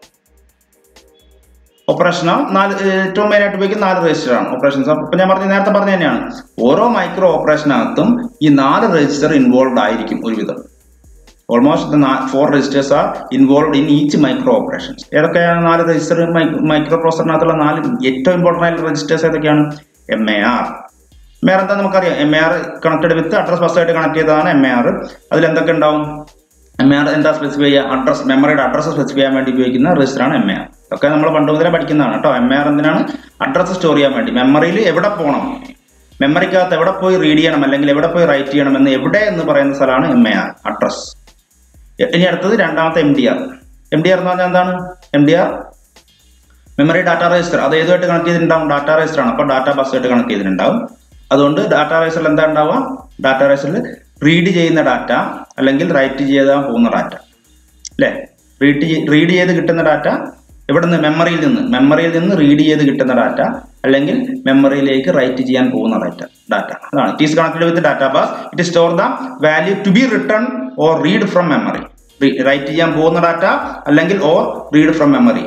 ഓപ്പറേഷനോ നാല് ഏറ്റവും മെയിൻ ആയിട്ട് ഉപയോഗിക്കുന്ന നാല് രജിസ്റ്റർ ആണ് ഓപ്പറേഷൻസ് അപ്പൊ ഞാൻ പറഞ്ഞ നേരത്തെ പറഞ്ഞ തന്നെയാണ് ഓരോ മൈക്രോ ഓപ്പറേഷനകത്തും ഈ നാല് രജിസ്റ്റർ ഇൻവോൾവ് ആയിരിക്കും ഒരുവിധം almost four registers are involve in each micro operations ഏതൊക്കെയാണ് നാല് രജിസ്റ്റർ മൈക്രോ പ്രോസറിനകത്തുള്ള നാല് ഏറ്റവും ഇമ്പോർട്ടൻ്റ് ആയിട്ടുള്ള രജിസ്റ്റേഴ്സ് ഏതൊക്കെയാണ് M A R M R എന്താ നമുക്കറിയാം M A R connected with address ബസ്സായിട്ട് കണക്ട് ചെയ്തതാണ് എം എ ആർ അതിൽ എന്തൊക്കെ ഉണ്ടാവും എം ആർ എന്താ സ്പെസിഫൈ ചെയ്യുക അഡ്രസ് മെമ്മറിയുടെ അഡ്രസ് സ്പെസിഫൈ ചെയ്യാൻ വേണ്ടി ഉപയോഗിക്കുന്ന രജിസ്റ്റർ ആണ് എം എ ആർ ഒക്കെ നമ്മൾ പണ്ട് മുതലേ പഠിക്കുന്നതാണ് കേട്ടോ എം എ ആർ എന്തിനാണ് അഡ്രസ് സ്റ്റോർ ചെയ്യാൻ വേണ്ടി മെമ്മറിയിൽ എവിടെ പോകണം മെമ്മറിക്കകത്ത് എവിടെ പോയി റീഡ് ചെയ്യണം അല്ലെങ്കിൽ എവിടെ പോയി റൈറ്റ് ചെയ്യണം എന്ന് എവിടെ എന്ന് പറയുന്ന സ്ഥലമാണ് എം എ ആർ അഡ്രസ് ഇനി അടുത്തത് രണ്ടാമത്തെ M D R M D R എന്ന് പറഞ്ഞാൽ എന്താണ് M D R memory data register അത് ഏതുമായിട്ട് കണക്ട് ചെയ്തിട്ടുണ്ടാവും ഡാറ്റ രജിസ്റ്റർ ആണ് അപ്പോൾ ഡാറ്റ ബസ്സായിട്ട് കണക്ട് ചെയ്തിട്ടുണ്ടാവും അതുകൊണ്ട് ഡാറ്റ രജിസ്റ്ററിൽ എന്താ ഉണ്ടാവുക ഡാറ്റ രജിസ്റ്ററിൽ റീഡ് ചെയ്യുന്ന ഡാറ്റ അല്ലെങ്കിൽ റൈറ്റ് ചെയ്യാൻ പോകുന്ന ഡാറ്റ അല്ലേ റീഡ് റീഡ് ചെയ്ത് കിട്ടുന്ന ഡാറ്റ എവിടെ നിന്ന് മെമ്മറിയിൽ നിന്ന് മെമ്മറിയിൽ നിന്ന് റീഡ് ചെയ്ത് കിട്ടുന്ന ഡാറ്റ അല്ലെങ്കിൽ മെമ്മറിയിലേക്ക് റൈറ്റ് ചെയ്യാൻ പോകുന്ന ഡാറ്റ ഡാറ്റ അതാണ് it is connected with data bus it store the value to be written or read from memory write ചെയ്യാൻ പോകുന്ന ഡാറ്റ അല്ലെങ്കിൽ or read from memory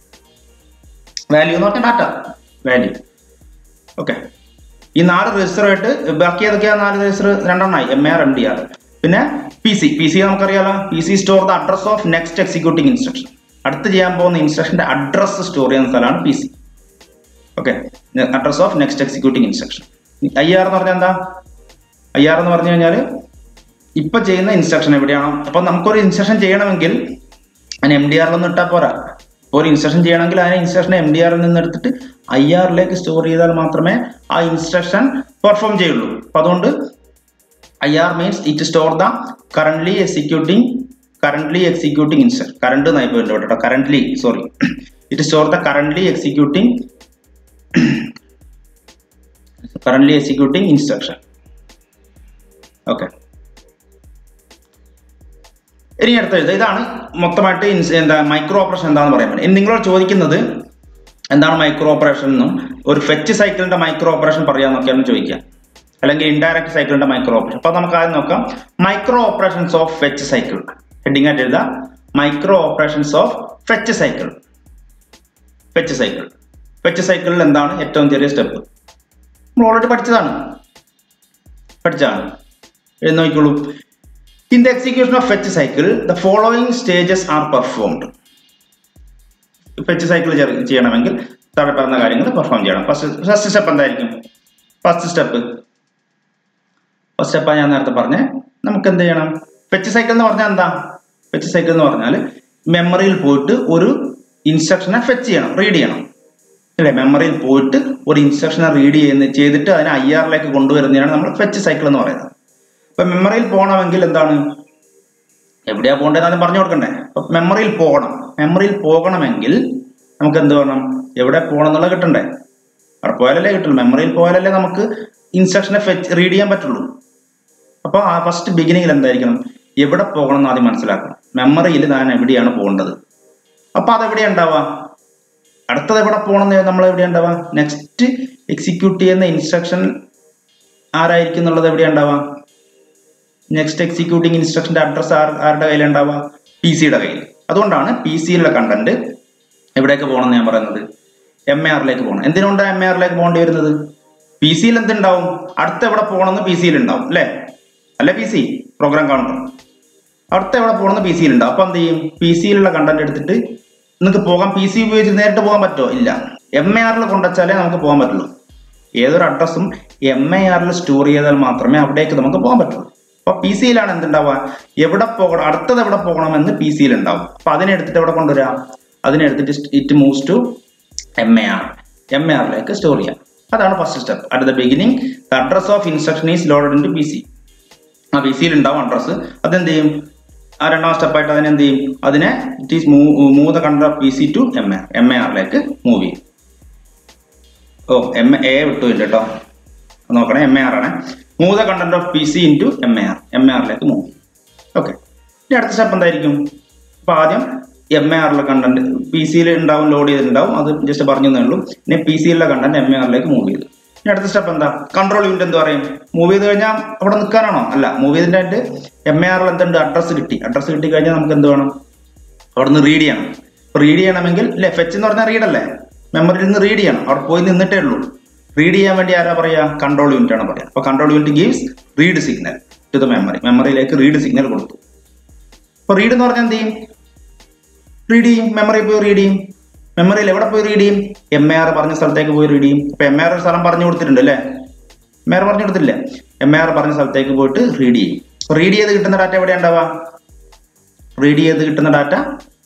value എന്ന് പറഞ്ഞാൽ ഡാറ്റ വാല്യൂ ഓക്കെ ഈ നാല് രജിസ്റ്ററായിട്ട് ബാക്കി ഏതൊക്കെയാണ് നാല് രജിസ്റ്റർ രണ്ടെണ്ണമായി M R M D R പിന്നെ പി സി പി സി നമുക്കറിയാലോ P C store the address of next executing instruction അടുത്ത് ചെയ്യാൻ പോകുന്ന ഇൻസ്ട്രക്ഷന്റെ അഡ്രസ് സ്റ്റോർ ചെയ്യുന്ന സ്ഥലമാണ് P C okay address of next executing instruction I R എന്ന് പറഞ്ഞാൽ എന്താ ഐ ആർ എന്ന് പറഞ്ഞു കഴിഞ്ഞാൽ ഇപ്പൊ ചെയ്യുന്ന ഇൻസ്ട്രക്ഷൻ എവിടെയാണോ അപ്പൊ നമുക്കൊരു ഇൻസ്ട്രക്ഷൻ ചെയ്യണമെങ്കിൽ അതിന് എം ഡി ആറിലൊന്നും ഇട്ടാൽ പോരാ ഇപ്പോൾ ഒരു ഇൻസ്ട്രക്ഷൻ ചെയ്യണമെങ്കിൽ അതിനെ ഇൻസ്ട്രക്ഷൻ എം ഡി ആറിൽ നിന്ന് എടുത്തിട്ട് ഐ ആറിലേക്ക് സ്റ്റോർ ചെയ്താൽ മാത്രമേ ആ ഇൻസ്ട്രക്ഷൻ പെർഫോം ചെയ്യുള്ളൂ അപ്പൊ അതുകൊണ്ട് I R means it store the currently executing currently executing instruction current എന്നായി പോയിട്ട് കേട്ടോ currently sorry it store the currently executing currently executing instruction okay ഇനി അടുത്ത എഴുതുക ഇതാണ് മൊത്തമായിട്ട് ഇൻസ് എന്താ മൈക്രോ ഓപ്പറേഷൻ എന്താണെന്ന് പറയാൻ പറ്റും ഇനി നിങ്ങളോട് ചോദിക്കുന്നത് എന്താണ് മൈക്രോ ഓപ്പറേഷൻ എന്നും ഒരു ഫെച്ച് സൈക്കിളിന്റെ മൈക്രോ ഓപ്പറേഷൻ പറയാന്നൊക്കെയാണ് ചോദിക്കുക അല്ലെങ്കിൽ ഇൻഡയറക്റ്റ് സൈക്കിളിന്റെ മൈക്രോ ഓപ്പറേഷൻ അപ്പൊ നമുക്ക് ആദ്യം നോക്കാം micro operations of fetch cycle heading ആയിട്ട് എഴുതാം micro operations of fetch cycle fetch cycle fetch സൈക്കിളിൽ എന്താണ് ഏറ്റവും ചെറിയ സ്റ്റെപ്പ് നമ്മൾ ഓൾറെഡി പഠിച്ചതാണ് പഠിച്ചതാണ് എഴുതി നോക്കിക്കോളൂ in the execution of fetch cycle the following stages are performed fetch cycle ചെയ്യണമെങ്കിൽ താഴെ പറഞ്ഞ കാര്യങ്ങൾ പെർഫോം ചെയ്യണം ഫസ്റ്റ് ഫസ്റ്റ് സ്റ്റെപ്പ് എന്തായിരിക്കും ഫസ്റ്റ് സ്റ്റെപ്പ് ഫസ്റ്റ് സ്റ്റെപ്പാണ് ഞാൻ നേരത്തെ പറഞ്ഞേ നമുക്ക് എന്ത് ചെയ്യണം ഫെച്ച് സൈക്കിൾ എന്ന് പറഞ്ഞാൽ എന്താ ഫെച്ച് സൈക്കിൾ എന്ന് പറഞ്ഞാൽ മെമ്മറിയിൽ പോയിട്ട് ഒരു ഇൻസ്ട്രക്ഷനെ ഫെച്ച് ചെയ്യണം റീഡ് ചെയ്യണം അല്ലേ മെമ്മറിയിൽ പോയിട്ട് ഒരു ഇൻസ്ട്രക്ഷനെ റീഡ് ചെയ്യുന്ന ചെയ്തിട്ട് അതിനെ ഐ ആറിലേക്ക് കൊണ്ടുവരുന്നതാണ് നമ്മൾ ഫെച്ച് സൈക്കിൾ എന്ന് പറയുന്നത് അപ്പൊ മെമ്മറിയിൽ പോകണമെങ്കിൽ എന്താണ് എവിടെയാ പോകേണ്ടത് ആദ്യം പറഞ്ഞു കൊടുക്കണ്ടേ അപ്പൊ മെമ്മറിയിൽ പോകണം മെമ്മറിയിൽ പോകണമെങ്കിൽ നമുക്ക് എന്ത് വേണം എവിടെ പോകണം എന്നുള്ളത് കിട്ടണ്ടേ അവിടെ പോയാലല്ലേ കിട്ടുള്ളൂ മെമ്മറിയിൽ പോയാലല്ലേ നമുക്ക് ഇൻസ്ട്രക്ഷനെ ഫെച്ച് റീഡ് ചെയ്യാൻ പറ്റുള്ളൂ അപ്പൊ ആ ഫസ്റ്റ് ബിഗിനിങ്ങിൽ എന്തായിരിക്കണം എവിടെ പോകണം എന്ന് ആദ്യം മനസ്സിലാക്കണം മെമ്മറിയിൽ ഞാൻ എവിടെയാണ് പോകേണ്ടത് അപ്പൊ അതെവിടെ ഉണ്ടാവുക അടുത്തത് എവിടെ പോകണം എന്ന് നമ്മൾ എവിടെ ഉണ്ടാവുക നെക്സ്റ്റ് എക്സിക്യൂട്ട് ചെയ്യുന്ന ഇൻസ്ട്രക്ഷൻ ആരായിരിക്കും എന്നുള്ളത് എവിടെ ഉണ്ടാവുക നെക്സ്റ്റ് എക്സിക്യൂട്ടിംഗ് ഇൻസ്ട്രക്ഷന്റെ അഡ്രസ് ആർ ആരുടെ കയ്യിൽ ഉണ്ടാവുക പി സിയുടെ കയ്യിൽ അതുകൊണ്ടാണ് പി സിയിലുള്ള കണ്ടന്റ് എവിടേക്ക് പോകണം എന്ന് ഞാൻ പറയുന്നത് എം എ ആറിലേക്ക് പോകണം എന്തിനുകൊണ്ടാണ് എം എ ആറിലേക്ക് പോകേണ്ടി വരുന്നത് പി സിയിൽ എന്തുണ്ടാവും അടുത്ത എവിടെ പോകണമെന്ന് പി സിയിൽ ഉണ്ടാവും അല്ലേ അല്ലേ പി സി പ്രോഗ്രാം കൗണ്ടർ അടുത്ത എവിടെ പോകണമെന്ന് പി സിയിൽ ഉണ്ടാവും അപ്പൊ എന്ത് ചെയ്യും പി സിയിലുള്ള കണ്ടന്റ് എടുത്തിട്ട് നിങ്ങൾക്ക് പോകാം പി സി ഉപയോഗിച്ച് നേരിട്ട് പോകാൻ പറ്റുമോ ഇല്ല എം എ ആറിൽ കൊണ്ടുവച്ചാലേ നമുക്ക് പോകാൻ പറ്റുള്ളൂ ഏതൊരു അഡ്രസ്സും എം എ ആറിൽ സ്റ്റോർ ചെയ്താൽ മാത്രമേ അവിടേക്ക് നമുക്ക് പോകാൻ പറ്റുള്ളൂ അപ്പൊ പി സിയിലാണ് എന്തുണ്ടാവുക എവിടെ പോകണം അടുത്തത് എവിടെ പോകണമെന്ന് പി സിയിൽ ഉണ്ടാവും അപ്പൊ അതിനെ എടുത്തിട്ട് എവിടെ കൊണ്ടുവരാം അതിനെ എടുത്തിട്ട് it moves to M A R M A ആറിലേക്ക് സ്റ്റോർ ചെയ്യാം അതാണ് first step at the beginning the address of instruction is loaded into P C ആ പി സിയിൽ ഉണ്ടാവും അഡ്രസ് അതെന്ത് ചെയ്യും ആ രണ്ടാം സ്റ്റെപ്പായിട്ട് അതിനെ എന്ത് ചെയ്യും അതിനെ it is move the counter of P C to M A M A ആറിലേക്ക് മൂവ് ചെയ്യും ഓ എം എ വിട്ടു ഇല്ല കേട്ടോ നോക്കണേ എം എ ആർ ആണ് move the content of P C into M A R M A ആറിലേക്ക് move ചെയ്യും ഓക്കെ ഇനി അടുത്ത സ്റ്റെപ്പ് എന്തായിരിക്കും അപ്പൊ ആദ്യം എം എ ആറിലെ കണ്ടന്റ് പി സിയിൽ ഉണ്ടാവും ലോഡ് ചെയ്തിട്ടുണ്ടാവും അത് ജസ്റ്റ് പറഞ്ഞു തന്നേ ഉള്ളൂ ഇനി പി സിയിലെ കണ്ടന്റ് എം എ ആറിലേക്ക് മൂവ് ചെയ്തു ഇനി അടുത്ത സ്റ്റെപ്പ് എന്താ കൺട്രോൾ യൂണിറ്റ് എന്ത് പറയും മൂവ് ചെയ്ത് കഴിഞ്ഞാൽ അവിടെ നിൽക്കാനാണോ അല്ല മൂവ് ചെയ്തിട്ട് എം എ ആറിൽ എന്തുണ്ട് അഡ്രസ്സ് കിട്ടി അഡ്രസ്സ് കിട്ടി കഴിഞ്ഞാൽ നമുക്ക് എന്ത് വേണം അവിടെ നിന്ന് റീഡ് ചെയ്യണം അപ്പൊ റീഡ് ചെയ്യണമെങ്കിൽ അല്ലെ ഫെച്ച് എന്ന് പറഞ്ഞാൽ റീഡ് അല്ലേ മെമ്മറിയിൽ നിന്ന് റീഡ് ചെയ്യണം അവിടെ പോയി നിന്നിട്ടേ ഉള്ളൂ റീഡ് ചെയ്യാൻ വേണ്ടി ആരാ പറയാ കൺട്രോൾ യൂണിറ്റ് ആണ് പറയാ അപ്പൊ control unit gives read signal to the memory മെമ്മറിയിലേക്ക് റീഡ് സിഗ്നൽ കൊടുത്തു അപ്പൊ റീഡ് എന്ന് പറഞ്ഞാൽ എന്ത് ചെയ്യും റീഡ് ചെയ്യും മെമ്മറി പോയി റീഡ് ചെയ്യും മെമ്മറിയിൽ എവിടെ പോയി റീഡ് ചെയ്യും എം എ ആർ പറഞ്ഞ സ്ഥലത്തേക്ക് പോയി റീഡ് ചെയ്യും ഇപ്പൊ എം എ ആർ ഒരു സ്ഥലം പറഞ്ഞു കൊടുത്തിട്ടുണ്ട് അല്ലേ എം എ ആർ പറഞ്ഞു കൊടുത്തില്ല എം എ ആർ പറഞ്ഞ സ്ഥലത്തേക്ക് പോയിട്ട് റീഡ് ചെയ്യും റീഡ് ചെയ്ത് കിട്ടുന്ന ഡാറ്റ എവിടെ ഉണ്ടാവുക റീഡ് ചെയ്ത് കിട്ടുന്ന ഡാറ്റ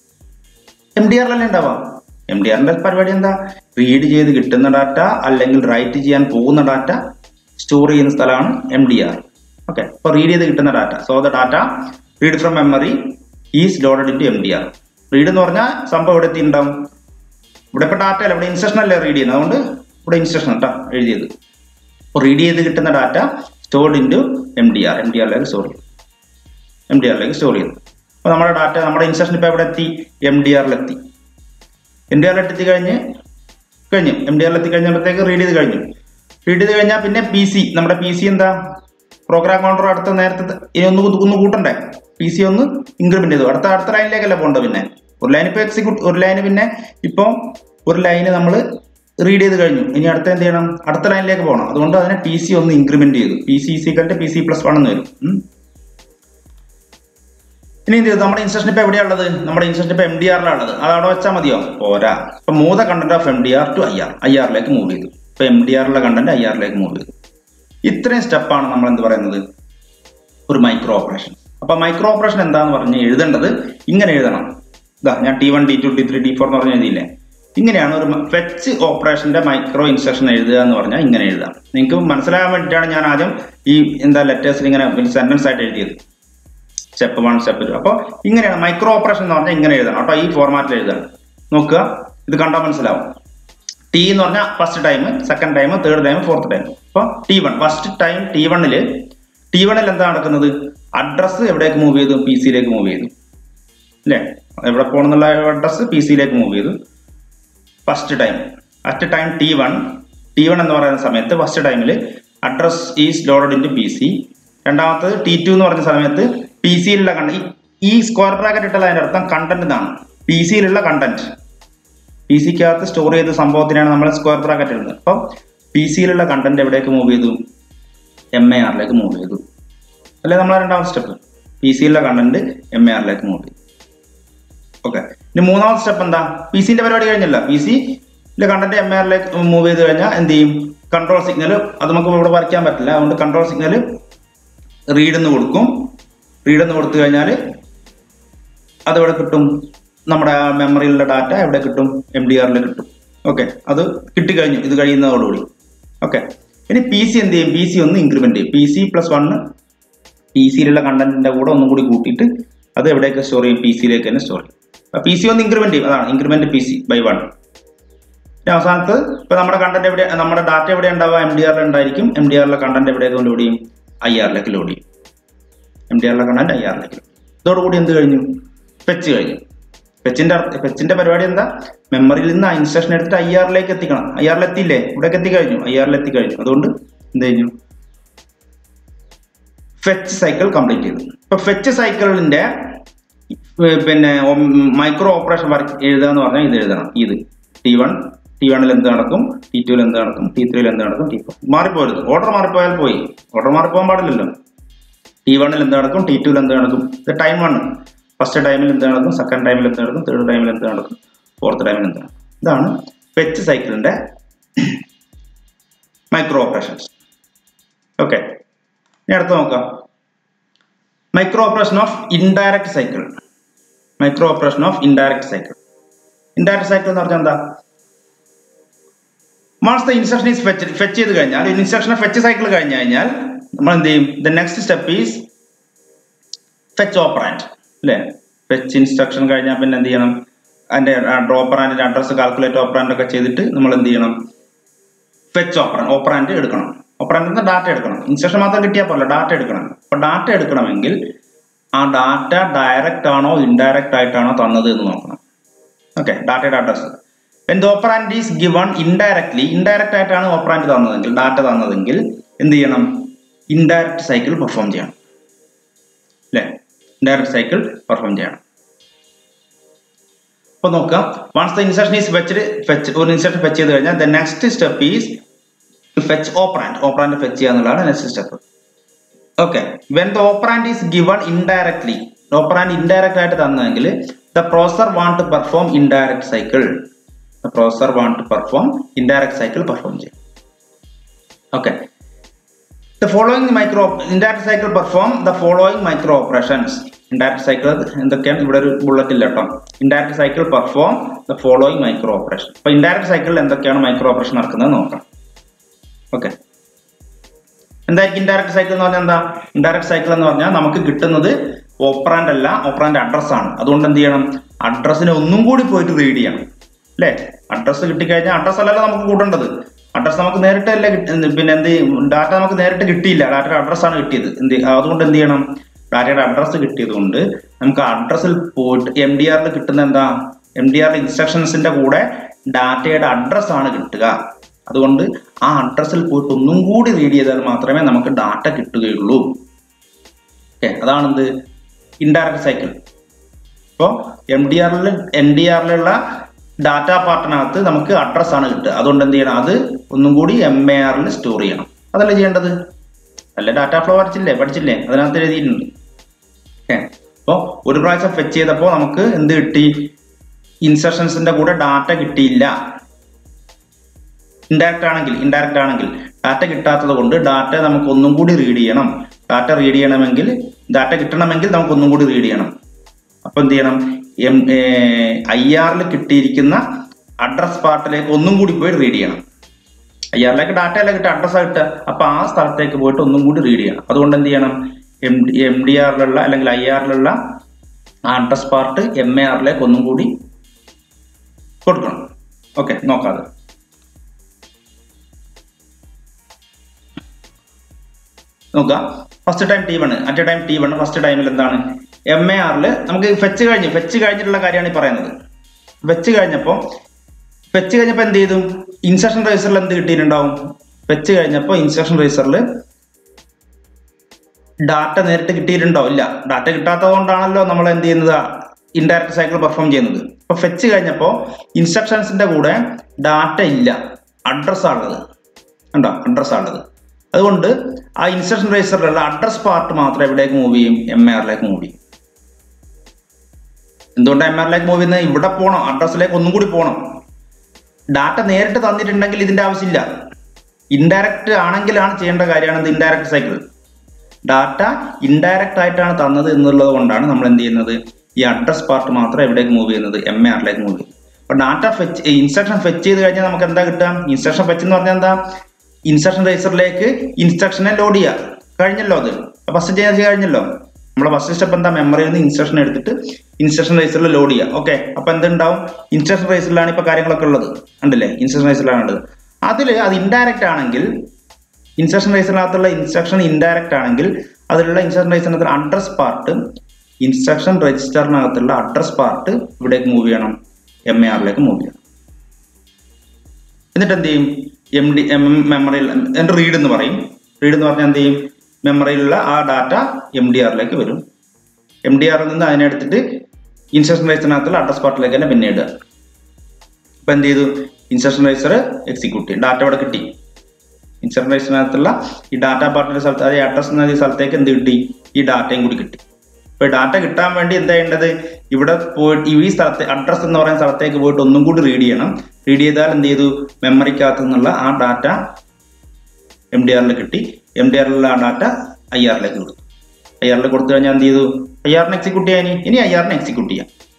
എം ഡി ആറിലല്ലേ ഉണ്ടാവുക എം ഡി ആറിന്റെ പരിപാടി എന്താ റീഡ് ചെയ്ത് കിട്ടുന്ന ഡാറ്റ അല്ലെങ്കിൽ റൈറ്റ് ചെയ്യാൻ പോകുന്ന ഡാറ്റ സ്റ്റോർ ചെയ്യുന്ന സ്ഥലമാണ് എം ഡി ആർ ഓക്കെ അപ്പൊ റീഡ് ചെയ്ത് കിട്ടുന്ന data so the data read from memory is loaded into M D R read എന്ന് പറഞ്ഞാൽ സംഭവം ഇവിടെ എത്തിയിട്ടുണ്ടാവും ഇവിടെ ഇപ്പൊ ഡാറ്റ അല്ല ഇവിടെ ഇൻസ്ട്രക്ഷൻ അല്ലേ റീഡ് ചെയ്യുന്നത് അതുകൊണ്ട് ഇവിടെ ഇൻസ്ട്രക്ഷൻ കേട്ടോ എഴുതിയത് അപ്പോൾ റീഡ് ചെയ്ത് കിട്ടുന്ന data stored into M D R M D ആറിലേക്ക് സ്റ്റോർ ചെയ്യും എം ഡി ആറിലേക്ക് സ്റ്റോർ ചെയ്യുന്നു അപ്പോൾ നമ്മുടെ ഡാറ്റ നമ്മുടെ ഇൻസ്ട്രക്ഷൻ ഇപ്പോൾ എവിടെ എത്തി എം ഡി ആറിലെത്തി എം ഡി ആറിൽ എത്തി കഴിഞ്ഞ് കഴിഞ്ഞു എം ഡി ആറിൽ എത്തി കഴിഞ്ഞപ്പോഴത്തേക്ക് റീഡ് ചെയ്ത് കഴിഞ്ഞു റീഡ് ചെയ്ത് കഴിഞ്ഞാൽ പിന്നെ പി സി നമ്മുടെ പി സി എന്താ പ്രോഗ്രാം കൗണ്ടർ അടുത്ത നേരത്തെ ഇനി ഒന്ന് കു- ഒന്ന് കൂട്ടണ്ടേ പി സി ഒന്ന് ഇൻക്രിമെന്റ് ചെയ്തു അടുത്ത അടുത്ത ലൈനിലേക്കല്ല പോകേണ്ടത് പിന്നെ ഒരു ലൈൻ ഇപ്പോൾ എക്സിക്യൂട്ട് ഒരു ലൈന് പിന്നെ ഇപ്പോൾ ഒരു ലൈന് നമ്മൾ റീഡ് ചെയ്ത് കഴിഞ്ഞു ഇനി അടുത്ത എന്ത് ചെയ്യണം അടുത്ത ലൈനിലേക്ക് പോകണം അതുകൊണ്ട് അതിനെ പി സി ഒന്ന് ഇൻക്രിമെന്റ് ചെയ്തു പി സി സിക്കലിന്റെ പി സി പ്ലസ് വൺ എന്ന് വരും ഉം. ഇനി എന്ത് ചെയ്തു നമ്മുടെ ഇൻസ്ട്രക്ഷൻ ഇപ്പൊ എവിടെയാ ഉള്ളത് നമ്മുടെ ഇൻസ്ട്രക്ഷൻ ഇപ്പൊ എം ഡി ആറിലാണ് ഉള്ളത് അത് അവിടെ വെച്ചാൽ മതിയോ പോരാ ഇപ്പൊ മൂന്ന് content of M D R to I R I ആറിലേക്ക് മൂവ് ചെയ്തു ഇപ്പൊ എം ഡി ആറിലെ കണ്ടന്റ് ഐ ആറിലേക്ക് മൂവ് ചെയ്തു ഇത്രയും സ്റ്റെപ്പാണ് നമ്മൾ എന്ത് പറയുന്നത് ഒരു മൈക്രോ ഓപ്പറേഷൻ അപ്പൊ മൈക്രോ ഓപ്പറേഷൻ എന്താന്ന് പറഞ്ഞ് എഴുതേണ്ടത് ഇങ്ങനെ എഴുതണം ഇതാ ഞാൻ T one T two T three T four എന്ന് പറഞ്ഞ എഴുതിയില്ലേ ഇങ്ങനെയാണ് ഒരു ഫെച്ച് ഓപ്പറേഷന്റെ മൈക്രോ ഇൻസ്ട്രക്ഷൻ എഴുതുക എന്ന് പറഞ്ഞാൽ ഇങ്ങനെ എഴുതാം നിങ്ങൾക്ക് മനസ്സിലാകാൻ വേണ്ടിയിട്ടാണ് ഞാൻ ആദ്യം ഈ എന്താ ലെറ്റേഴ്സിൽ ഇങ്ങനെ സെന്റൻസ് ആയിട്ട് എഴുതിയത് സ്റ്റെപ്പ് വൺ സ്റ്റെപ്പ് ടു അപ്പോൾ ഇങ്ങനെയാണ് മൈക്രോ ഓപ്പറേഷൻ എന്ന് പറഞ്ഞാൽ ഇങ്ങനെ എഴുതണം കേട്ടോ ഈ ഫോർമാറ്റിൽ എഴുതണം നോക്കുക ഇത് കണ്ടാൽ മനസ്സിലാവും ടി എന്ന് പറഞ്ഞാൽ first time second time third time fourth time അപ്പോൾ T one first time T വണ്ണില് ടി വണ്ണിൽ എന്താ നടക്കുന്നത് അഡ്രസ്സ് എവിടേക്ക് മൂവ് ചെയ്തു പി സിയിലേക്ക് മൂവ് ചെയ്തു അല്ലേ എവിടെ പോകണമെന്നുള്ള അഡ്രസ്സ് പി സിയിലേക്ക് മൂവ് ചെയ്തു first time at time T one T one എന്ന് പറയുന്ന സമയത്ത് ഫസ്റ്റ് ടൈമിൽ address is loaded into P C രണ്ടാമത്തത് ടി ടു എന്ന് പറഞ്ഞ സമയത്ത് പി സിയിലുള്ള കണ്ട ഈ സ്ക്വയർ ബ്രാക്കറ്റ് ഇട്ടല്ല അതിന്റെ അർത്ഥം കണ്ടന്റ് എന്നാണ് പി സിയിലുള്ള കണ്ടന്റ് പി സിക്കകത്ത് സ്റ്റോർ ചെയ്ത സംഭവത്തിനാണ് നമ്മൾ സ്ക്വയർ ബ്രാക്കറ്റ് ഇടുന്നത് അപ്പം പി സിയിലുള്ള കണ്ടന്റ് എവിടേക്ക് മൂവ് ചെയ്തു എം എ ആറിലേക്ക് മൂവ് ചെയ്തു അല്ലെ നമ്മളെ രണ്ടാമത്തെ സ്റ്റെപ്പ് പി സിയിലുള്ള കണ്ടന്റ് എം എ ആറിലേക്ക് മൂവ് ചെയ്തു ഓക്കെ ഇനി മൂന്നാമത്തെ സ്റ്റെപ്പ് എന്താ പി സിന്റെ പരിപാടി കഴിഞ്ഞല്ല പി സിയിലെ കണ്ടന്റ് എം ആറിലേക്ക് മൂവ് ചെയ്ത് കഴിഞ്ഞാൽ എന്ത് ചെയ്യും കൺട്രോൾ സിഗ്നൽ അത് നമുക്ക് ഇവിടെ വരയ്ക്കാൻ പറ്റില്ല അതുകൊണ്ട് കൺട്രോൾ സിഗ്നൽ റീഡ് എന്ന് കൊടുക്കും റീഡ് എന്ന് കൊടുത്തു കഴിഞ്ഞാൽ അത് എവിടെ കിട്ടും നമ്മുടെ മെമ്മറിയിലുള്ള ഡാറ്റ എവിടെ കിട്ടും എം ഡി ആറിൽ കിട്ടും ഓക്കെ അത് കിട്ടിക്കഴിഞ്ഞു ഇത് കഴിയുന്നതോടുകൂടി ഓക്കെ ഇനി പി സി എന്ത് ചെയ്യും പി സി ഒന്ന് ഇൻക്രിമെന്റ് ചെയ്യും P C plus one P സിയിലുള്ള കണ്ടന്റിന്റെ കൂടെ ഒന്നും കൂടി കൂട്ടിയിട്ട് അത് എവിടേക്ക് സ്റ്റോർ ചെയ്യും പി സിയിലേക്ക് തന്നെ സ്റ്റോർ ചെയ്യും അപ്പൊ പി സി ഒന്ന് ഇൻക്രിമെന്റ് ചെയ്യും അതാണ് increment P C by one പിന്നെ അവസാനത്ത് ഇപ്പൊ നമ്മുടെ കണ്ടന്റ് എവിടെ നമ്മുടെ ഡാറ്റ എവിടെ ഉണ്ടാവുക എം ഡി ആറിൽ ഉണ്ടായിരിക്കും എം ഡി ആറിലെ കണ്ടന്റ് എവിടേക്ക് കൊണ്ട് ലോഡ് ചെയ്യും ഐ ആറിലേക്ക് ലോഡ് ചെയ്യും എം ഡി ആറിലെ കണ്ടന്റ് ഐ ആറിലേക്ക് ഇതോടുകൂടി എന്ത് കഴിഞ്ഞു ഫെച്ച് കഴിഞ്ഞു ഫെച്ചിന്റെ ഫെച്ചിന്റെ പരിപാടി എന്താ മെമ്മറിയിൽ നിന്ന് ആ ഇൻസ്ട്രക്ഷൻ എടുത്തിട്ട് ഐ ആറിലേക്ക് എത്തിക്കണം ഐ ആറിൽ എത്തിയില്ലേ ഇവിടേക്ക് എത്തിക്കഴിഞ്ഞു ഐ ആറിൽ എത്തിക്കഴിഞ്ഞു അതുകൊണ്ട് എന്ത് കഴിഞ്ഞു ഫെച്ച് സൈക്കിൾ കംപ്ലീറ്റ് ചെയ്തു ഇപ്പൊ ഫെച്ച് സൈക്കിളിന്റെ പിന്നെ മൈക്രോ ഓപ്പറേഷൻ വർക്ക് എഴുതുക എന്ന് പറഞ്ഞാൽ ഇത് എഴുതണം ഇത് ടി വൺ ടി വണ്ണിൽ എന്ത് നടക്കും ടി ടുവിൽ എന്ത് നടക്കും ടി ത്രീയിൽ എന്ത് നടക്കും ടി ഫോർ മാറിപ്പോരുത് ഓർഡർ മാറിപ്പോയാൽ പോയി ഓർഡർ മാറിപ്പോകാൻ പാടില്ലല്ലോ ടി വണ്ണിൽ എന്ത് നടക്കും ടി ടുവിൽ എന്ത് നടക്കും ഇത് ടൈം വൺ ഫസ്റ്റ് ടൈമിൽ എന്ത് നടക്കും സെക്കൻഡ് ടൈമിൽ എന്ത് നടക്കും തേർഡ് ടൈമിൽ എന്ത് നടക്കും ഫോർത്ത് ടൈമിൽ എന്ത് നടക്കും ഇതാണ് ഫെച്ച് സൈക്കിളിന്റെ മൈക്രോ ഓപ്പറേഷൻസ് ഓക്കെ ഇനി അടുത്ത് നോക്കാം micro operation of indirect cycle micro operation of indirect cycle indirect cycle എന്ന് പറഞ്ഞാൽ എന്താ മാസ് the instruction is fetch fetch ചെയ്ത് കഴിഞ്ഞാൽ ഇൻസ്ട്രക്ഷനെ ഫെച്ച് സൈക്കിൾ കഴിഞ്ഞ് കഴിഞ്ഞാൽ നമ്മൾ എന്ത് ചെയ്യും the next step is fetch operand അല്ലേ ഫെച്ച് ഇൻസ്ട്രക്ഷൻ കഴിഞ്ഞാൽ പിന്നെ എന്ത് ചെയ്യണം അതിന്റെ ഓപ്പറാൻഡിന്റെ അഡ്രസ് കാൽക്കുലേറ്റ് ഓപ്പറാൻഡ് ഒക്കെ ചെയ്തിട്ട് നമ്മൾ എന്ത് ചെയ്യണം ഫെച്ച് ഓപ്പറാൻഡ് ഓപ്പറാൻഡ് എടുക്കണം ഓപ്പറാൻഡിൽ നിന്ന് ഡാറ്റ എടുക്കണം ഇൻസ്ട്രക്ഷൻ മാത്രം കിട്ടിയാൽ പോലെ ഡാറ്റ എടുക്കണം അപ്പൊ ഡാറ്റ എടുക്കണമെങ്കിൽ ആ ഡാറ്റ ഡയറക്റ്റ് ആണോ ഇൻഡയറക്റ്റ് ആയിട്ടാണോ തന്നത് എന്ന് നോക്കണം ഓക്കെ ഡാറ്റയുടെ address when the operand is given indirectly indirect ആയിട്ടാണ് ഓപ്പറാൻഡ് തന്നതെങ്കിൽ ഡാറ്റ തന്നതെങ്കിൽ എന്ത് ചെയ്യണം ഇൻഡയറക്റ്റ് സൈക്കിൾ പെർഫോം ചെയ്യണം അല്ലേ ഇൻഡയറക്റ്റ് സൈക്കിൾ പെർഫോം ചെയ്യണം അപ്പൊ നോക്കാം once the instruction is fetch fetch ഒരു ഇൻസർഷൻ ഫെച്ച് ചെയ്ത് കഴിഞ്ഞാൽ the next step is fetch operand operand fetch ചെയ്യുക എന്നുള്ളതാണ് next step okay when the operand is given indirectly operand indirect ആയിട്ട് തന്നെങ്കിൽ the processor want to perform indirect cycle the processor want to perform indirect cycle perform ചെയ്യും okay the following micro indirect cycle perform the following micro operations indirect cycle എന്തൊക്കെയാണ് ഇവിടെ ഒരു bullet ഇല്ല കേട്ടോ indirect cycle perform the following micro operation അപ്പൊ indirect സൈക്കിളിൽ എന്തൊക്കെയാണ് micro operation നടക്കുന്നത് നോക്കാം ഓക്കെ എന്തായിരിക്കും ഇൻഡയറക്റ്റ് സൈക്കിൾ എന്ന് പറഞ്ഞാൽ എന്താ ഇൻഡയറക്റ്റ് സൈക്കിൾ എന്ന് പറഞ്ഞാൽ നമുക്ക് കിട്ടുന്നത് ഓപ്പറാൻഡ് അല്ല ഓപ്പറാൻഡ് അഡ്രസ് ആണ് അതുകൊണ്ട് എന്ത് ചെയ്യണം അഡ്രസ്സിനെ ഒന്നും കൂടി പോയിട്ട് റീഡ് ചെയ്യണം അല്ലേ അഡ്രസ്സ് കിട്ടിക്കഴിഞ്ഞാൽ അഡ്രസ് അല്ലല്ലോ നമുക്ക് കൂട്ടേണ്ടത് അഡ്രസ് നമുക്ക് നേരിട്ടല്ല കിട്ടി പിന്നെ എന്ത് ഡാറ്റ നമുക്ക് നേരിട്ട് കിട്ടിയില്ല ഡാറ്റയുടെ അഡ്രസ് ആണ് കിട്ടിയത് എന്ത് അതുകൊണ്ട് എന്ത് ചെയ്യണം ഡാറ്റയുടെ അഡ്രസ് കിട്ടിയത് കൊണ്ട് നമുക്ക് അഡ്രസ്സിൽ പോയിട്ട് എം ഡി ആറിൽ കിട്ടുന്ന എന്താ എം ഡി ആർ ഇൻസ്ട്രക്ഷൻസിന്റെ കൂടെ ഡാറ്റയുടെ അഡ്രസ് ആണ് കിട്ടുക അതുകൊണ്ട് ആ അഡ്രസ്സിൽ പോയിട്ട് ഒന്നും കൂടി റീഡ് ചെയ്താൽ മാത്രമേ നമുക്ക് ഡാറ്റ കിട്ടുകയുള്ളൂ ഓക്കെ അതാണെന്ത് ഇൻഡയറക്റ്റ് സൈക്കിൾ ഇപ്പോൾ എം ഡി ആറിൽ എം ഡി ആറിലുള്ള ഡാറ്റ പാർട്ടിനകത്ത് നമുക്ക് അഡ്രസ് ആണ് കിട്ടുക അതുകൊണ്ട് എന്ത് ചെയ്യണം അത് ഒന്നും കൂടി എം എ ആറിൽ സ്റ്റോർ ചെയ്യണം അതല്ലേ ചെയ്യേണ്ടത് അല്ല ഡാറ്റ ഫ്ലോ പഠിച്ചില്ലേ പഠിച്ചില്ലേ അതിനകത്ത് എഴുതിയിട്ടുണ്ട് ഓക്കെ അപ്പോൾ ഒരു പ്രാവശ്യം ഫെച്ച് ചെയ്തപ്പോൾ നമുക്ക് എന്ത് കിട്ടി ഇൻസ്ട്രക്ഷൻസിന്റെ കൂടെ ഡാറ്റ കിട്ടിയില്ല ഇൻഡയറക്റ്റ് ആണെങ്കിൽ ഇൻഡയറക്റ്റ് ആണെങ്കിൽ ഡാറ്റ കിട്ടാത്തത് കൊണ്ട് ഡാറ്റ നമുക്ക് ഒന്നും കൂടി റീഡ് ചെയ്യണം ഡാറ്റ റീഡ് ചെയ്യണമെങ്കിൽ ഡാറ്റ കിട്ടണമെങ്കിൽ നമുക്ക് ഒന്നും കൂടി റീഡ് ചെയ്യണം അപ്പൊ എന്ത് ചെയ്യണം എം ഐ ആറിൽ കിട്ടിയിരിക്കുന്ന അഡ്രസ് പാർട്ടിലേക്ക് ഒന്നും കൂടി പോയി റീഡ് ചെയ്യണം ഐ ആറിലേക്ക് ഡാറ്റ അല്ല കിട്ടുക അഡ്രസ് കിട്ടുക അപ്പൊ ആ സ്ഥലത്തേക്ക് പോയിട്ട് ഒന്നും കൂടി റീഡ് ചെയ്യണം അതുകൊണ്ട് എന്ത് ചെയ്യണം എം എം ഡി ആറിലുള്ള അല്ലെങ്കിൽ ഐ ആറിലുള്ള ആ അഡ്രസ് പാർട്ട് എം എ ആറിലേക്ക് ഒന്നും കൂടി കൊടുക്കണം ഓക്കെ നോക്കാതെ നോക്കാം first time T one at time T one first ടൈമിൽ എന്താണ് എം എ ആറിൽ നമുക്ക് ഫെച്ച് കഴിഞ്ഞു ഫെച്ച് കഴിഞ്ഞിട്ടുള്ള കാര്യമാണ് ഈ പറയുന്നത് ഫെച്ച് കഴിഞ്ഞപ്പോൾ ഫെച്ച് കഴിഞ്ഞപ്പോൾ എന്ത് ചെയ്തു ഇൻസെക്ഷൻ റേസറിൽ എന്ത് കിട്ടിയിട്ടുണ്ടാവും ഫെച്ച് കഴിഞ്ഞപ്പോൾ ഇൻസെക്ഷൻ റേസറിൽ ഡാറ്റ നേരിട്ട് കിട്ടിയിട്ടുണ്ടോ ഇല്ല ഡാറ്റ കിട്ടാത്തത് കൊണ്ടാണല്ലോ നമ്മൾ എന്ത് ചെയ്യുന്നത് ഇൻഡയറക്റ്റ് സൈക്കിൾ പെർഫോം ചെയ്യുന്നത് അപ്പൊ ഫെച്ച് കഴിഞ്ഞപ്പോൾ ഇൻസ്ട്രക്ഷൻസിന്റെ കൂടെ ഡാറ്റ ഇല്ല അഡ്രസ് ആണുള്ളത് ഉണ്ടോ അഡ്രസ് ആണുള്ളത് അതുകൊണ്ട് ആ ഇൻസ്ട്രക്ഷൻ രജിസ്റ്ററിലുള്ള അഡ്രസ് പാർട്ട് മാത്രം എവിടേക്ക് മൂവ് ചെയ്യും എം ആറിലേക്ക് മൂവ് ചെയ്യും എന്തുകൊണ്ട് എം ആറിലേക്ക് മൂവ് ചെയ്യുന്നത് ഇവിടെ പോകണം അഡ്രസ്സിലേക്ക് ഒന്നും കൂടി പോകണം ഡാറ്റ നേരിട്ട് തന്നിട്ടുണ്ടെങ്കിൽ ഇതിന്റെ ആവശ്യമില്ല ഇൻഡയറക്റ്റ് ആണെങ്കിലാണ് ചെയ്യേണ്ട കാര്യമാണ് ഇൻഡയറക്റ്റ് സൈക്കിൾ ഡാറ്റ ഇൻഡയറക്റ്റ് ആയിട്ടാണ് തന്നത് എന്നുള്ളത് കൊണ്ടാണ് നമ്മൾ എന്ത് ചെയ്യുന്നത് ഈ അഡ്രസ് പാർട്ട് മാത്രം എവിടേക്ക് മൂവ് ചെയ്യുന്നത് എം എ ആറിലേക്ക് മൂവ് ചെയ്യും അപ്പൊ ഡാറ്റ ഫെച്ച് ഇൻസ്ട്രക്ഷൻ ഫെച്ച് ചെയ്ത് കഴിഞ്ഞാൽ നമുക്ക് എന്താ കിട്ടുക ഇൻസ്ട്രക്ഷൻ ഫെച്ച് എന്ന് പറഞ്ഞാൽ എന്താ ഇൻസ്ട്രക്ഷൻ രജിസ്റ്ററിലേക്ക് ഇൻസ്ട്രക്ഷനെ ലോഡ് ചെയ്യുക കഴിഞ്ഞല്ലോ അത് ഫസ്റ്റ് ചെയ്യാൻ കഴിഞ്ഞല്ലോ നമ്മുടെ ഫസ്റ്റ് സ്റ്റെപ്പ് എന്താ മെമ്മറിയിൽ നിന്ന് ഇൻസ്ട്രക്ഷൻ എടുത്തിട്ട് ഇൻസ്ട്രക്ഷൻ രജിസ്റ്ററിൽ ലോഡ് ചെയ്യുക ഓക്കെ അപ്പൊ എന്തുണ്ടാവും ഇൻസ്ട്രക്ഷൻ രജിസ്റ്ററിലാണ് ഇപ്പൊ കാര്യങ്ങളൊക്കെ ഉള്ളത് ഉണ്ടല്ലേ ഇൻസ്ട്രക്ഷൻ രജിസ്റ്ററിലാണ് ഉള്ളത് അതിൽ അത് ഇൻഡയറക്റ്റ് ആണെങ്കിൽ ഇൻസ്ട്രക്ഷൻ രജിസ്റ്ററിനകത്തുള്ള ഇൻസ്ട്രക്ഷൻ ഇൻഡയറക്റ്റ് ആണെങ്കിൽ അതിലുള്ള ഇൻസ്ട്രക്ഷൻ രജിസ്റ്ററിനകത്തുള്ള അഡ്രസ് പാർട്ട് ഇൻസ്ട്രക്ഷൻ രജിസ്റ്ററിനകത്തുള്ള അഡ്രസ് പാർട്ട് ഇവിടേക്ക് മൂവ് ചെയ്യണം എം എ ആറിലേക്ക് മൂവ് ചെയ്യണം എന്നിട്ട് എന്ത് ചെയ്യും എം ഡി എം മെമ്മറിയിൽ എന്നിട്ട് റീഡ് എന്ന് പറയും റീഡ് എന്ന് പറഞ്ഞാൽ എന്ത് ചെയ്യും മെമ്മറിയിലുള്ള ആ ഡാറ്റ എം ഡി ആറിലേക്ക് വരും എം ഡി ആറിൽ നിന്ന് അതിനെ എടുത്തിട്ട് ഇൻസ്ട്രക്ഷൻ രജിസ്റ്ററിനകത്തുള്ള അഡ്രസ് പാർട്ടിലേക്ക് തന്നെ പിന്നെ ഇടുക അപ്പൊ എന്ത് ചെയ്തു ഇൻസ്ട്രക്ഷൻ രജിസ്റ്റർ എക്സിക്യൂട്ട് ചെയ്യും ഡാറ്റ ഇവിടെ കിട്ടി ഇൻസ്ട്രക്ഷൻ രജിസ്റ്ററിനകത്തുള്ള ഈ ഡാറ്റ പാർട്ടിന്റെ സ്ഥലത്ത് അതായത് അഡ്രസ് എന്ന സ്ഥലത്തേക്ക് എന്ത് കിട്ടി ഈ ഡാറ്റയും കൂടി കിട്ടി ഇപ്പൊ ഡാറ്റ കിട്ടാൻ വേണ്ടി എന്താ ചെയ്യേണ്ടത് ഇവിടെ പോയിട്ട് ഈ സ്ഥലത്ത് അഡ്രസ് എന്ന് പറയുന്ന സ്ഥലത്തേക്ക് പോയിട്ട് ഒന്നും കൂടി റീഡ് ചെയ്യണം റീഡ് ചെയ്താൽ എന്ത് ചെയ്തു മെമ്മറിക്കകത്ത് നിന്നുള്ള ആ ഡാറ്റ എം ഡി ആറിൽ കിട്ടി എം ഡി ആറിലുള്ള ആ ഡാറ്റ ഐ ആറിലേക്ക് കൊടുത്തു ഐ ആറിൽ കൊടുത്തു കഴിഞ്ഞാൽ എന്ത് ചെയ്തു ഐ ആറിന് എക്സിക്യൂട്ട് ചെയ്യാൻ ഇനി ഐ ആറിന് എക്സിക്യൂട്ട് ചെയ്യാം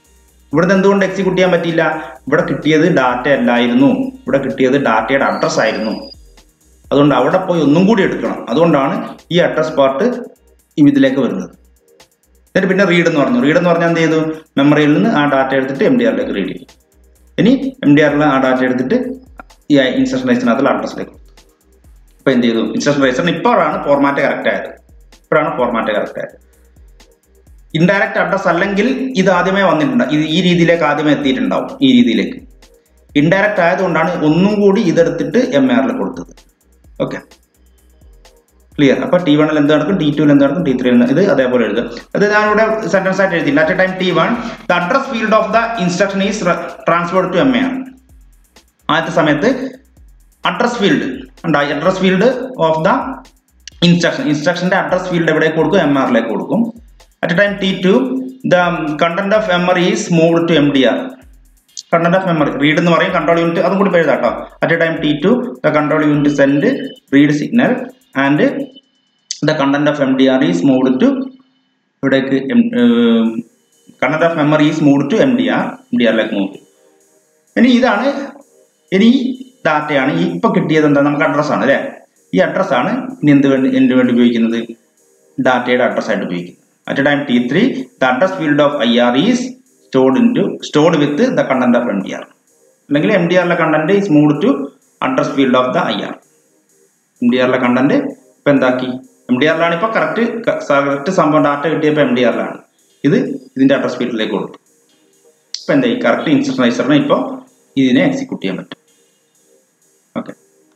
ഇവിടുന്ന് എന്തുകൊണ്ട് എക്സിക്യൂട്ട് ചെയ്യാൻ പറ്റിയില്ല ഇവിടെ കിട്ടിയത് ഡാറ്റ അല്ലായിരുന്നു ഇവിടെ കിട്ടിയത് ഡാറ്റയുടെ അഡ്രസ് ആയിരുന്നു അതുകൊണ്ട് അവിടെ പോയി ഒന്നും കൂടി എടുക്കണം അതുകൊണ്ടാണ് ഈ അഡ്രസ് പാർട്ട് ഇതിലേക്ക് വരുന്നത് എന്നിട്ട് പിന്നെ റീഡ് എന്ന് പറഞ്ഞു റീഡ് എന്ന് പറഞ്ഞാൽ എന്ത് ചെയ്തു മെമ്മറിയിൽ നിന്ന് ആ ഡാറ്റ എടുത്തിട്ട് എം ഡി ആറിലേക്ക് റീഡ് ചെയ്യും ഇനി എം ഡി ആറിൽ ആ ഡാറ്റ എടുത്തിട്ട് ഈ ഇൻസ്ട്രക്ഷൻ രജിസ്റ്ററിനകത്തുള്ള അഡ്രസ്സിലേക്ക് ഇപ്പൊ എന്ത് ചെയ്തു ഇൻസ്ട്രക്ഷൻ രജിസ്റ്ററിന് ഇപ്പോഴാണ് ഫോർമാറ്റ് കറക്റ്റ് ആയത് ഇപ്പോഴാണ് ഫോർമാറ്റ് കറക്റ്റ് ആയത് ഇൻഡയറക്റ്റ് അഡ്രസ് അല്ലെങ്കിൽ ഇത് ആദ്യമേ വന്നിട്ടുണ്ട് ഇത് ഈ രീതിയിലേക്ക് ആദ്യമേ എത്തിയിട്ടുണ്ടാവും ഈ രീതിയിലേക്ക് ഇൻഡയറക്റ്റ് ആയതുകൊണ്ടാണ് ഒന്നും കൂടി ഇതെടുത്തിട്ട് എം ആറിൽ കൊടുത്തത് ഓക്കെ ക്ലിയർ അപ്പൊ ടി വണ്ണിൽ എന്ത് നടക്കും ടി ടുവിൽ എന്ത് നടക്കും ടി ത്രീയിൽ ഇത് അതേപോലെ എഴുതും അത് ഞാനിവിടെ സെന്റൻസ് ആയിട്ട് എഴുതി at time T one the address field of the instruction is transferred to M A ആണ് ആദ്യത്തെ സമയത്ത് അഡ്രസ് ഫീൽഡ് ഉണ്ടായി address field of the instruction ഇൻസ്ട്രക്ഷന്റെ അഡ്രസ് ഫീൽഡ് എവിടേക്ക് കൊടുക്കും എം ആറിലേക്ക് കൊടുക്കും at time T two the content of memory is move to M D R content of memory read എന്ന് പറയും കൺട്രോൾ യൂണിറ്റ് അതും കൂടി എഴുതാം കേട്ടോ at time T two the control unit send read signal and the content of M D R is move to ഇവിടേക്ക് content of memory is move to M D R M D ആറിലേക്ക് move ഇനി ഇതാണ് ഇനി ഈ ഡാറ്റയാണ് ഈ ഇപ്പൊ കിട്ടിയത് എന്താ നമുക്ക് അഡ്രസ് ആണ് അല്ലേ ഈ അഡ്രസ് ആണ് ഇനി എന്ത് വേണ്ടി എന്ത് വേണ്ടി ഉപയോഗിക്കുന്നത് ഡാറ്റയുടെ അഡ്രസ് ആയിട്ട് ഉപയോഗിക്കുന്നത് at time T three the address field of I R is stored into stored with the content of M D R അല്ലെങ്കിൽ എം ഡി ആറിലെ content is move to address field of the I R M D ആറിലെ content ഇപ്പൊ എന്താക്കി M D ആറിലാണ് ഇപ്പൊ correct correct സംഭവം data കിട്ടിയപ്പോൾ M D ആറിലാണ് ഇത് ഇതിന്റെ അഡ്രസ് ഫീൽഡിലേക്ക് കൊടുത്തു ഇപ്പൊ എന്താ ഈ കറക്റ്റ് ഇൻസ്റ്റൻസൈസറിന് ഇപ്പോൾ ഇതിനെ എക്സിക്യൂട്ട് ചെയ്യാൻ പറ്റും ഓക്കെ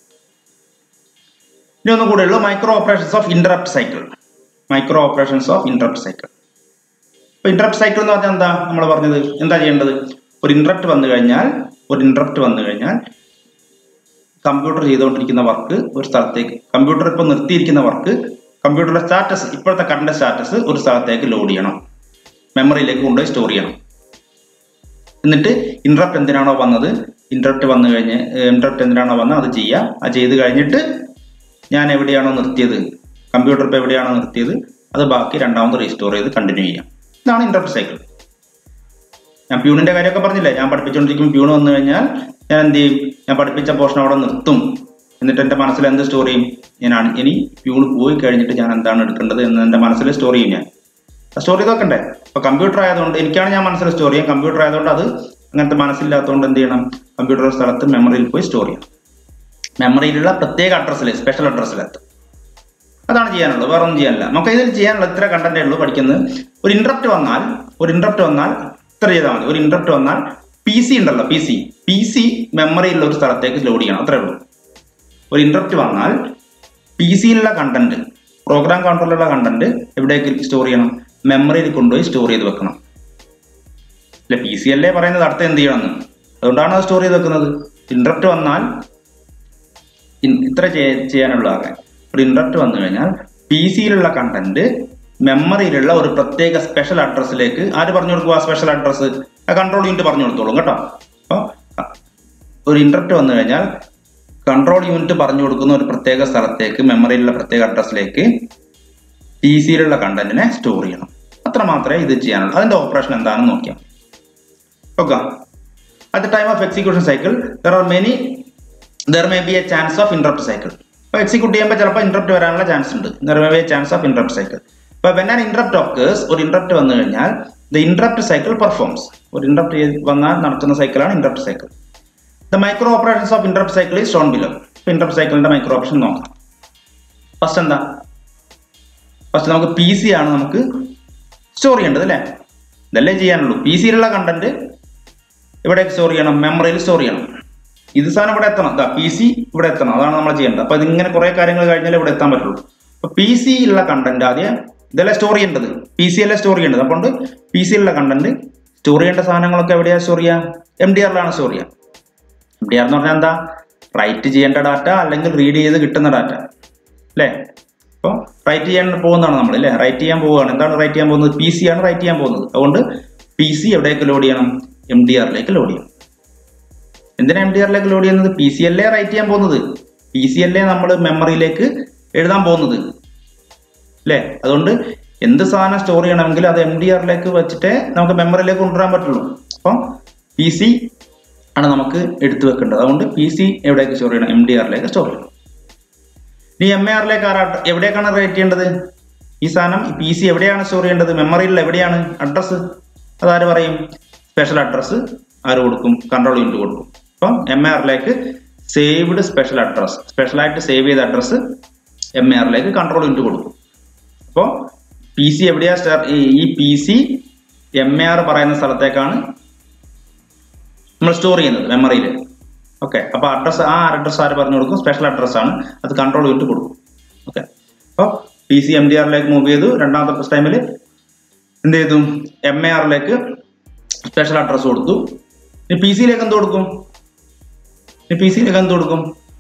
ഇനി ഒന്നും കൂടെ ഉള്ളൂ micro operations of interrupt cycle micro operations of interrupt cycle ഇപ്പൊ ഇന്ററപ്റ്റ് സൈക്കിൾ എന്ന് പറഞ്ഞാൽ എന്താ നമ്മൾ പറഞ്ഞത് എന്താ ചെയ്യേണ്ടത് ഒരു ഇന്ററപ്റ്റ് വന്നു കഴിഞ്ഞാൽ ഒരു ഇന്ററപ്റ്റ് വന്നു കഴിഞ്ഞാൽ കമ്പ്യൂട്ടർ ചെയ്തുകൊണ്ടിരിക്കുന്ന വർക്ക് ഒരു സ്ഥലത്തേക്ക് കമ്പ്യൂട്ടർ ഇപ്പോൾ നിർത്തിയിരിക്കുന്ന വർക്ക് കമ്പ്യൂട്ടറിന്റെ സ്റ്റാറ്റസ് ഇപ്പോഴത്തെ കറണ്ട് സ്റ്റാറ്റസ് ഒരു സ്ഥലത്തേക്ക് ലോഡ് ചെയ്യണം മെമ്മറിയിലേക്ക് കൊണ്ടുപോയി സ്റ്റോർ ചെയ്യണം എന്നിട്ട് ഇന്ററപ്റ്റ് എന്തിനാണോ വന്നത് ഇന്ററപ്റ്റ് വന്നു കഴിഞ്ഞ് ഇന്ററപ്റ്റ് എന്തിനാണോ വന്നത് അത് ചെയ്യുക അത് ചെയ്ത് കഴിഞ്ഞിട്ട് ഞാൻ എവിടെയാണോ നിർത്തിയത് കമ്പ്യൂട്ടർ ഇപ്പോൾ എവിടെയാണോ നിർത്തിയത് അത് ബാക്കി രണ്ടാമത് റീസ്റ്റോർ ചെയ്ത് കണ്ടിന്യൂ ചെയ്യാം ഇതാണ് ഇന്ററപ്റ്റ് സൈക്കിൾ ഞാൻ പ്യൂണിന്റെ കാര്യമൊക്കെ പറഞ്ഞില്ലേ ഞാൻ പഠിപ്പിച്ചുകൊണ്ടിരിക്കും പ്യൂൺ വന്നു കഴിഞ്ഞാൽ ഞാൻ എന്ത് ചെയ്യും ഞാൻ പഠിപ്പിച്ച പോർഷൻ അവിടെ നിർത്തും എന്നിട്ട് എൻ്റെ മനസ്സിൽ എന്ത് സ്റ്റോർ ചെയ്യും ഞാനാണ് ഇനി പ്യൂൺ പോയി കഴിഞ്ഞിട്ട് ഞാൻ എന്താണ് എടുക്കേണ്ടത് എന്ന് എൻ്റെ മനസ്സിൽ സ്റ്റോർ ചെയ്യും ഞാൻ സ്റ്റോർ ചെയ്ത് വെക്കണ്ടേ അപ്പൊ കമ്പ്യൂട്ടർ ആയതുകൊണ്ട് എനിക്കാണ് ഞാൻ മനസ്സിൽ സ്റ്റോർ ചെയ്യാം കമ്പ്യൂട്ടർ ആയതുകൊണ്ട് അത് അങ്ങനത്തെ മനസ്സില്ലാത്തതുകൊണ്ട് എന്ത് ചെയ്യണം കമ്പ്യൂട്ടർ സ്ഥലത്ത് മെമ്മറിയിൽ പോയി സ്റ്റോർ ചെയ്യണം മെമ്മറിയിലുള്ള പ്രത്യേക അഡ്രസ്സിൽ സ്പെഷ്യൽ അഡ്രസ്സിലെത്തും അതാണ് ചെയ്യാനുള്ളത് വേറെ ഒന്നും ചെയ്യാനില്ല നമുക്ക് ഇതിൽ ചെയ്യാനുള്ള ഇത്ര കണ്ടന്റേ ഉള്ളൂ പഠിക്കുന്നത് ഒരു ഇന്ററപ്റ്റ് വന്നാൽ ഒരു ഇന്ററപ്റ്റ് വന്നാൽ ഇത്ര ചെയ്താൽ മതി ഒരു ഇന്ററപ്റ്റ് വന്നാൽ പി സി ഉണ്ടല്ലോ പി സി പി സി മെമ്മറിയിലുള്ള ഒരു സ്ഥലത്തേക്ക് ലോഡ് ചെയ്യണം അത്രേ ഉള്ളൂ ഒരു ഇന്ററപ്റ്റ് വന്നാൽ പി സിയിലുള്ള കണ്ടന്റ് പ്രോഗ്രാം കൗണ്ടറിലുള്ള കണ്ടന്റ് എവിടേക്ക് സ്റ്റോർ ചെയ്യണം മെമ്മറിയിൽ കൊണ്ടുപോയി സ്റ്റോർ ചെയ്ത് വെക്കണം അല്ലെ പി സി അല്ലേ പറയുന്നത് അടുത്ത എന്ത് ചെയ്യണമെന്ന് അതുകൊണ്ടാണ് അത് സ്റ്റോർ ചെയ്ത് വെക്കുന്നത് ഇന്ററപ്റ്റ് വന്നാൽ ഇത്ര ചെയ്യാനുള്ള ആകെ ഒരു ഇന്ററപ്റ്റ് വന്നു കഴിഞ്ഞാൽ പി സിയിലുള്ള കണ്ടന്റ് മെമ്മറിയിലുള്ള ഒരു പ്രത്യേക സ്പെഷ്യൽ അഡ്രസ്സിലേക്ക് ആര് പറഞ്ഞു കൊടുക്കുക ആ സ്പെഷ്യൽ അഡ്രസ്സ് കൺട്രോൾ യൂണിറ്റ് പറഞ്ഞു കൊടുത്തോളും കേട്ടോ അപ്പോൾ ഒരു ഇന്ററപ്റ്റ് വന്നു കഴിഞ്ഞാൽ കൺട്രോൾ യൂണിറ്റ് പറഞ്ഞു കൊടുക്കുന്ന ഒരു പ്രത്യേക സ്ഥലത്തേക്ക് മെമ്മറിയിലുള്ള പ്രത്യേക അഡ്രസ്സിലേക്ക് പി സിയിലുള്ള കണ്ടന്റിനെ സ്റ്റോർ ചെയ്യണം അത്ര മാത്രമേ ഇത് ചെയ്യാനുള്ളൂ അതിന്റെ ഓപ്പറേഷൻ എന്താണെന്ന് നോക്കിയാൽ okay at the time of execution cycle there are many there may be a chance of interrupt cycle ഇപ്പോൾ എക്സിക്യൂട്ട് ചെയ്യുമ്പോൾ ചിലപ്പോൾ ഇന്ററപ്റ്റ് വരാനുള്ള ചാൻസ് ഉണ്ട് there may be a chance of interrupt cycle ഇപ്പോൾ വെൻ ആൻ ഇന്ററപ്റ്റ് ഓക്കേഴ്സ് ഒരു interrupt വന്നു കഴിഞ്ഞാൽ the interrupt cycle performs ഒരു ഇന്ററപ്റ്റ് വന്നാൽ നടക്കുന്ന സൈക്കിളാണ് interrupt cycle the micro operations of interrupt cycle is shown below ഇപ്പോൾ ഇന്ററപ്റ്റ് സൈക്കിളിന്റെ മൈക്രോ ഓപ്പറേഷൻ നോക്കാം ഫസ്റ്റ് എന്താ ഫസ്റ്റ് നമുക്ക് പി സി ആണ് നമുക്ക് സ്റ്റോർ ചെയ്യേണ്ടത് അല്ലേ ഇതല്ലേ ചെയ്യാനുള്ളൂ പി സിയിലുള്ള കണ്ടന്റ് എവിടേക്ക് സ്റ്റോർ ചെയ്യണം മെമ്മറിയിൽ സ്റ്റോർ ചെയ്യണം ഇത് സാധനം ഇവിടെ എത്തണം ഇതാ പി സി ഇവിടെ എത്തണം അതാണ് നമ്മൾ ചെയ്യേണ്ടത് അപ്പൊ ഇതിങ്ങനെ കുറെ കാര്യങ്ങൾ കഴിഞ്ഞാൽ ഇവിടെ എത്താൻ പറ്റുള്ളൂ അപ്പൊ പി സിയിലുള്ള കണ്ടന്റ് ആദ്യം ഇതെല്ലാം സ്റ്റോർ ചെയ്യേണ്ടത് പി സി അല്ലേ സ്റ്റോർ ചെയ്യേണ്ടത് അതുകൊണ്ട് പി സിയിലുള്ള കണ്ടന്റ് സ്റ്റോർ ചെയ്യേണ്ട സാധനങ്ങളൊക്കെ എവിടെയാ സ്റ്റോർ ചെയ്യുക എം ഡി ആറിലാണ് സ്റ്റോർ ചെയ്യുക എം ഡി ആർ എന്ന് പറഞ്ഞാൽ എന്താ റൈറ്റ് ചെയ്യേണ്ട ഡാറ്റ അല്ലെങ്കിൽ റീഡ് ചെയ്ത് കിട്ടുന്ന ഡാറ്റ അല്ലേ അപ്പോൾ റൈറ്റ് ചെയ്യാൻ പോകുന്നതാണ് നമ്മൾ അല്ലേ റൈറ്റ് ചെയ്യാൻ പോവുകയാണ് എന്താണ് റൈറ്റ് ചെയ്യാൻ പോകുന്നത് പി സി ആണ് റൈറ്റ് ചെയ്യാൻ പോകുന്നത് അതുകൊണ്ട് പി സി എവിടേക്ക് ലോഡ് ചെയ്യണം എം ഡി ആറിലേക്ക് ലോഡ് ചെയ്യണം എന്തിനാ എം ഡി ആറിലേക്ക് ലോഡ് ചെയ്യുന്നത് പി സി അല്ലേ റൈറ്റ് ചെയ്യാൻ പോകുന്നത് പി സി അല്ലേ നമ്മൾ മെമ്മറിയിലേക്ക് എഴുതാൻ പോകുന്നത് അല്ലേ അതുകൊണ്ട് എന്ത് സാധനം സ്റ്റോർ ചെയ്യണമെങ്കിൽ അത് എം ഡി ആറിലേക്ക് വെച്ചിട്ടേ നമുക്ക് മെമ്മറിയിലേക്ക് കൊണ്ടുവരാൻ പറ്റുള്ളൂ അപ്പം പി സി ആണ് നമുക്ക് എടുത്തു വെക്കേണ്ടത് അതുകൊണ്ട് പി സി എവിടേക്ക് സ്റ്റോർ ചെയ്യണം എം ഡി ആറിലേക്ക് സ്റ്റോർ ചെയ്യണം ഇനി എം എ ആറിലേക്ക് ആരാ എവിടേക്കാണ് റൈറ്റ് ചെയ്യേണ്ടത് ഈ സാധനം പി സി എവിടെയാണ് സ്റ്റോർ ചെയ്യേണ്ടത് മെമ്മറിയിൽ എവിടെയാണ് അഡ്രസ്സ് അതാര് പറയും സ്പെഷ്യൽ അഡ്രസ്സ് ആര് കൊടുക്കും കൺട്രോൾ യൂണിറ്റ് കൊടുക്കും അപ്പം എം എ ആറിലേക്ക് സേവ്ഡ് സ്പെഷ്യൽ അഡ്രസ് സ്പെഷ്യലായിട്ട് സേവ് ചെയ്ത അഡ്രസ്സ് എം എ ആറിലേക്ക് കൺട്രോൾ യൂണിറ്റ് കൊടുക്കും അപ്പോൾ പി സി എവിടെയാ സ്റ്റാർ ഈ P C M A R പറയുന്ന സ്ഥലത്തേക്കാണ് നമ്മൾ സ്റ്റോർ ചെയ്യുന്നത് മെമ്മറിയിൽ ഓക്കെ അപ്പോൾ അഡ്രസ്സ് ആ അഡ്രസ്സ് ആര് പറഞ്ഞു കൊടുക്കും സ്പെഷ്യൽ അഡ്രസ് ആണ് അത് കൺട്രോൾ ചെയ്തിട്ട് കൊടുക്കും ഓക്കെ അപ്പോൾ പി സി എം ഡി ആറിലേക്ക് മൂവ് ചെയ്തു രണ്ടാമത്തെ ടൈമിൽ എന്ത് ചെയ്തു എം എ ആറിലേക്ക് സ്പെഷ്യൽ അഡ്രസ് കൊടുത്തു ഇനി പി സിയിലേക്ക് എന്ത് കൊടുക്കും ഇനി പി സിയിലേക്ക് എന്ത് കൊടുക്കും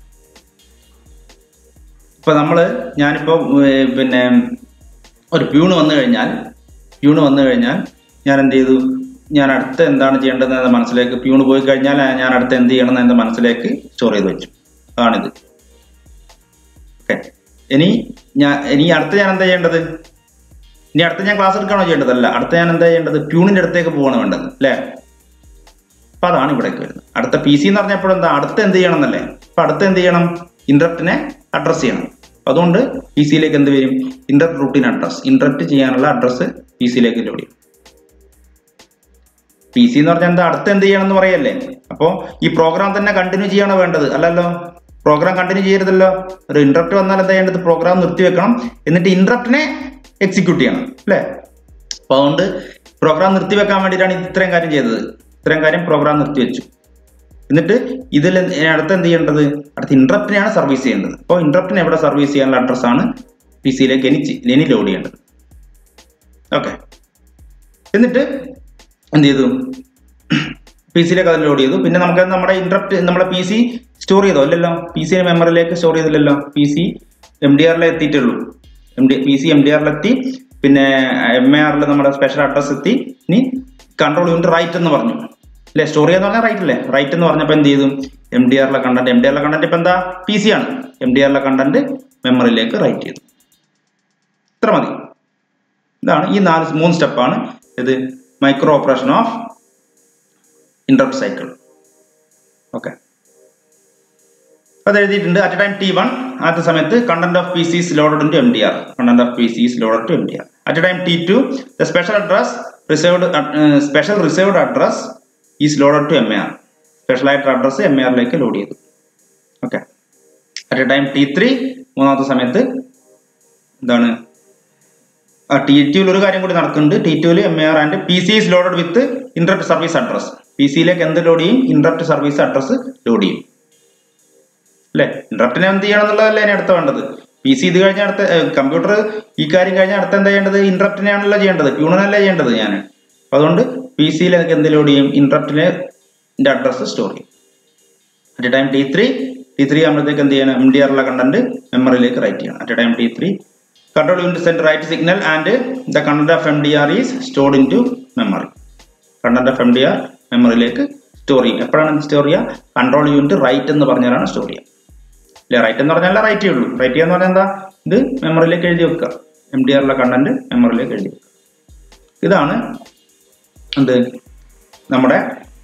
ഇപ്പൊ നമ്മള് ഞാനിപ്പോ ഏർ, പിന്നെ ഒരു പ്യൂണ് വന്നു കഴിഞ്ഞാൽ പ്യൂണ് വന്നു കഴിഞ്ഞാൽ ഞാൻ എന്ത് ചെയ്തു ഞാൻ അടുത്ത എന്താണ് ചെയ്യേണ്ടത് എന്ന മനസ്സിലേക്ക് പ്യൂണ് പോയി കഴിഞ്ഞാൽ ആ, ഞാൻ അടുത്ത് എന്ത് ചെയ്യണം എന്ന മനസ്സിലേക്ക് സ്റ്റോർ ചെയ്ത് വെച്ചു അതാണിത് ഓക്കെ ഇനി ഞാൻ ഇനി അടുത്ത ഞാൻ എന്താ ചെയ്യേണ്ടത് ഇനി അടുത്ത ഞാൻ ക്ലാസ് എടുക്കണോ ചെയ്യേണ്ടത് അല്ല അടുത്ത ഞാൻ എന്താ ചെയ്യേണ്ടത് പ്യൂണിന്റെ അടുത്തേക്ക് പോവാണ് വേണ്ടത് അല്ലേ അപ്പൊ അതാണ് ഇവിടേക്ക് വരുന്നത് അടുത്ത പി സി എന്ന് പറഞ്ഞപ്പോൾ എന്താ അടുത്ത എന്ത് ചെയ്യണം എന്നല്ലേ അപ്പൊ അടുത്ത എന്ത് ചെയ്യണം ഇന്ററപ്റ്റിനെ അഡ്രസ് ചെയ്യണം അപ്പൊ അതുകൊണ്ട് പി സിയിലേക്ക് എന്ത് വരും ഇന്ററപ്റ്റ് റൂട്ടീൻ അഡ്രസ് ഇന്ററപ്റ്റ് ചെയ്യാനുള്ള അഡ്രസ് പി സിയിലേക്ക് ലോഡ് ചെയ്യും പി സി എന്ന് പറഞ്ഞാൽ എന്താ അടുത്ത് എന്ത് ചെയ്യണം എന്ന് പറയല്ലേ അപ്പോ ഈ പ്രോഗ്രാം തന്നെ കണ്ടിന്യൂ ചെയ്യണോ വേണ്ടത് അല്ലല്ലോ പ്രോഗ്രാം കണ്ടിന്യൂ ചെയ്യരുതല്ലോ ഒരു ഇന്ററപ്റ്റ് വന്നാൽ എന്താ ചെയ്യേണ്ടത് പ്രോഗ്രാം നിർത്തിവെക്കണം എന്നിട്ട് ഇന്ററപ്റ്റിനെ എക്സിക്യൂട്ട് ചെയ്യണം അല്ലേ അപ്പൊ അതുകൊണ്ട് പ്രോഗ്രാം നിർത്തിവെക്കാൻ വേണ്ടിയിട്ടാണ് ഇത്രയും കാര്യം ചെയ്തത് ഇത്രയും കാര്യം പ്രോഗ്രാം നിർത്തിവെച്ചു എന്നിട്ട് ഇതിൽ എന്ത്- അടുത്ത് എന്ത് ചെയ്യേണ്ടത് അടുത്ത ഇന്ററപ്റ്റിനെയാണ് സർവീസ് ചെയ്യേണ്ടത് അപ്പോൾ ഇന്ററപ്റ്റിനെ എവിടെ സർവീസ് ചെയ്യാനുള്ള അഡ്രസ് ആണ് പി സിയിലേക്ക് ഇനി ചെ- ഇനി ലോഡ് ചെയ്യേണ്ടത് ഓക്കെ എന്നിട്ട് എന്ത് ചെയ്തു പി സിയിലേക്ക് അത് ലോഡ് ചെയ്തു പിന്നെ നമുക്ക് നമ്മുടെ ഇന്ററപ്റ്റ് നമ്മുടെ പി സി സ്റ്റോർ ചെയ്തോ അല്ലല്ലോ പി സി മെമ്മറിയിലേക്ക് സ്റ്റോർ ചെയ്തില്ലല്ലോ പി സി എം ഡി ആറിലെ എത്തിയിട്ടുള്ളൂ M D P C M D ആറിലെത്തി പിന്നെ എം എ ആറിൽ നമ്മുടെ സ്പെഷ്യൽ അഡ്രസ് എത്തി ഇനി കൺട്രോൾ യൂണിറ്റ് റൈറ്റ് എന്ന് പറഞ്ഞു അല്ലെ സ്റ്റോർ ചെയ്യാന്ന് പറഞ്ഞാൽ റൈറ്റ് അല്ലേ റൈറ്റ് എന്ന് പറഞ്ഞപ്പോൾ എന്ത് ചെയ്തു എം ഡി ആറിലെ കണ്ടന്റ് എം ഡി ആറിലെ കണ്ടന്റ് ഇപ്പൊ എന്താ പി സി ആണ് എം ഡി ആറിലെ കണ്ടന്റ് മെമ്മറിയിലേക്ക് റൈറ്റ് ചെയ്തു ഇത്ര മതി ഇതാണ് ഈ നാല് മൂന്ന് സ്റ്റെപ്പാണ് ഇത് micro operation of interrupt cycle okay അത് എഴുതിയിട്ടുണ്ട് അറ്റ് ടൈം ടി വൺ ആദ്യ സമയത്ത് content of P C's loaded to M D R content of P C's loaded to M D R at time T two the special address reserved special reserved address is loaded to M A R special ആയിട്ട് address M A ആറിലേക്ക് load ചെയ്തു okay at time T three മൂന്നാമത്തെ സമയത്ത് എന്താണ് T ടിയിൽ ഒരു കാര്യം കൂടി നടക്കുന്നുണ്ട് ടി ടുവിൽ M A R and P C is loaded with interrupt service address P സിയിലേക്ക് എന്ത് ലോഡ് ചെയ്യും ഇന്ററപ്റ്റ് സർവീസ് അഡ്രസ് ലോഡ് ചെയ്യും അല്ലേ ഇന്ററപ്റ്റിനെ എന്ത് ചെയ്യണം എന്നുള്ളതല്ലേ ഇനി അടുത്ത വേണ്ടത് പി സി ഇത് കഴിഞ്ഞ അടുത്ത കമ്പ്യൂട്ടർ ഈ കാര്യം കഴിഞ്ഞ അടുത്ത എന്താ ചെയ്യേണ്ടത് ഇന്ററപ്റ്റിനെയാണല്ലോ ചെയ്യേണ്ടത് ട്യൂണിനല്ലേ ചെയ്യേണ്ടത് ഞാൻ അപ്പൊ അതുകൊണ്ട് പി സിയിലേക്ക് എന്ത് ലോഡ് ചെയ്യും ഇന്ററപ്റ്റിനെ അഡ്രസ് സ്റ്റോർ ചെയ്യും at time T three T three ആകുമ്പോഴത്തേക്ക് എന്ത് ചെയ്യണം എം ഡി ആറിലെ കണ്ടന്റ് മെമ്മറിയിലേക്ക് റൈറ്റ് ചെയ്യണം at time T three control unit send write signal and the content of M D R is stored into memory content of M D R മെമ്മറിയിലേക്ക് store ചെയ്യും എപ്പോഴാണ് store ചെയ്യുക control unit right എന്ന് പറഞ്ഞാലാണ് store ചെയ്യുക അല്ലെ right എന്ന് പറഞ്ഞാൽ right ഉള്ളൂ റൈറ്റ് ചെയ്യാന്ന് പറഞ്ഞാൽ എന്താ ഇത് മെമ്മറിയിലേക്ക് എഴുതി വെക്കുക എം ഡി ആറിലെ കണ്ടന്റ് മെമ്മറിയിലേക്ക് എഴുതി വെക്കുക ഇതാണ് എന്ത് നമ്മുടെ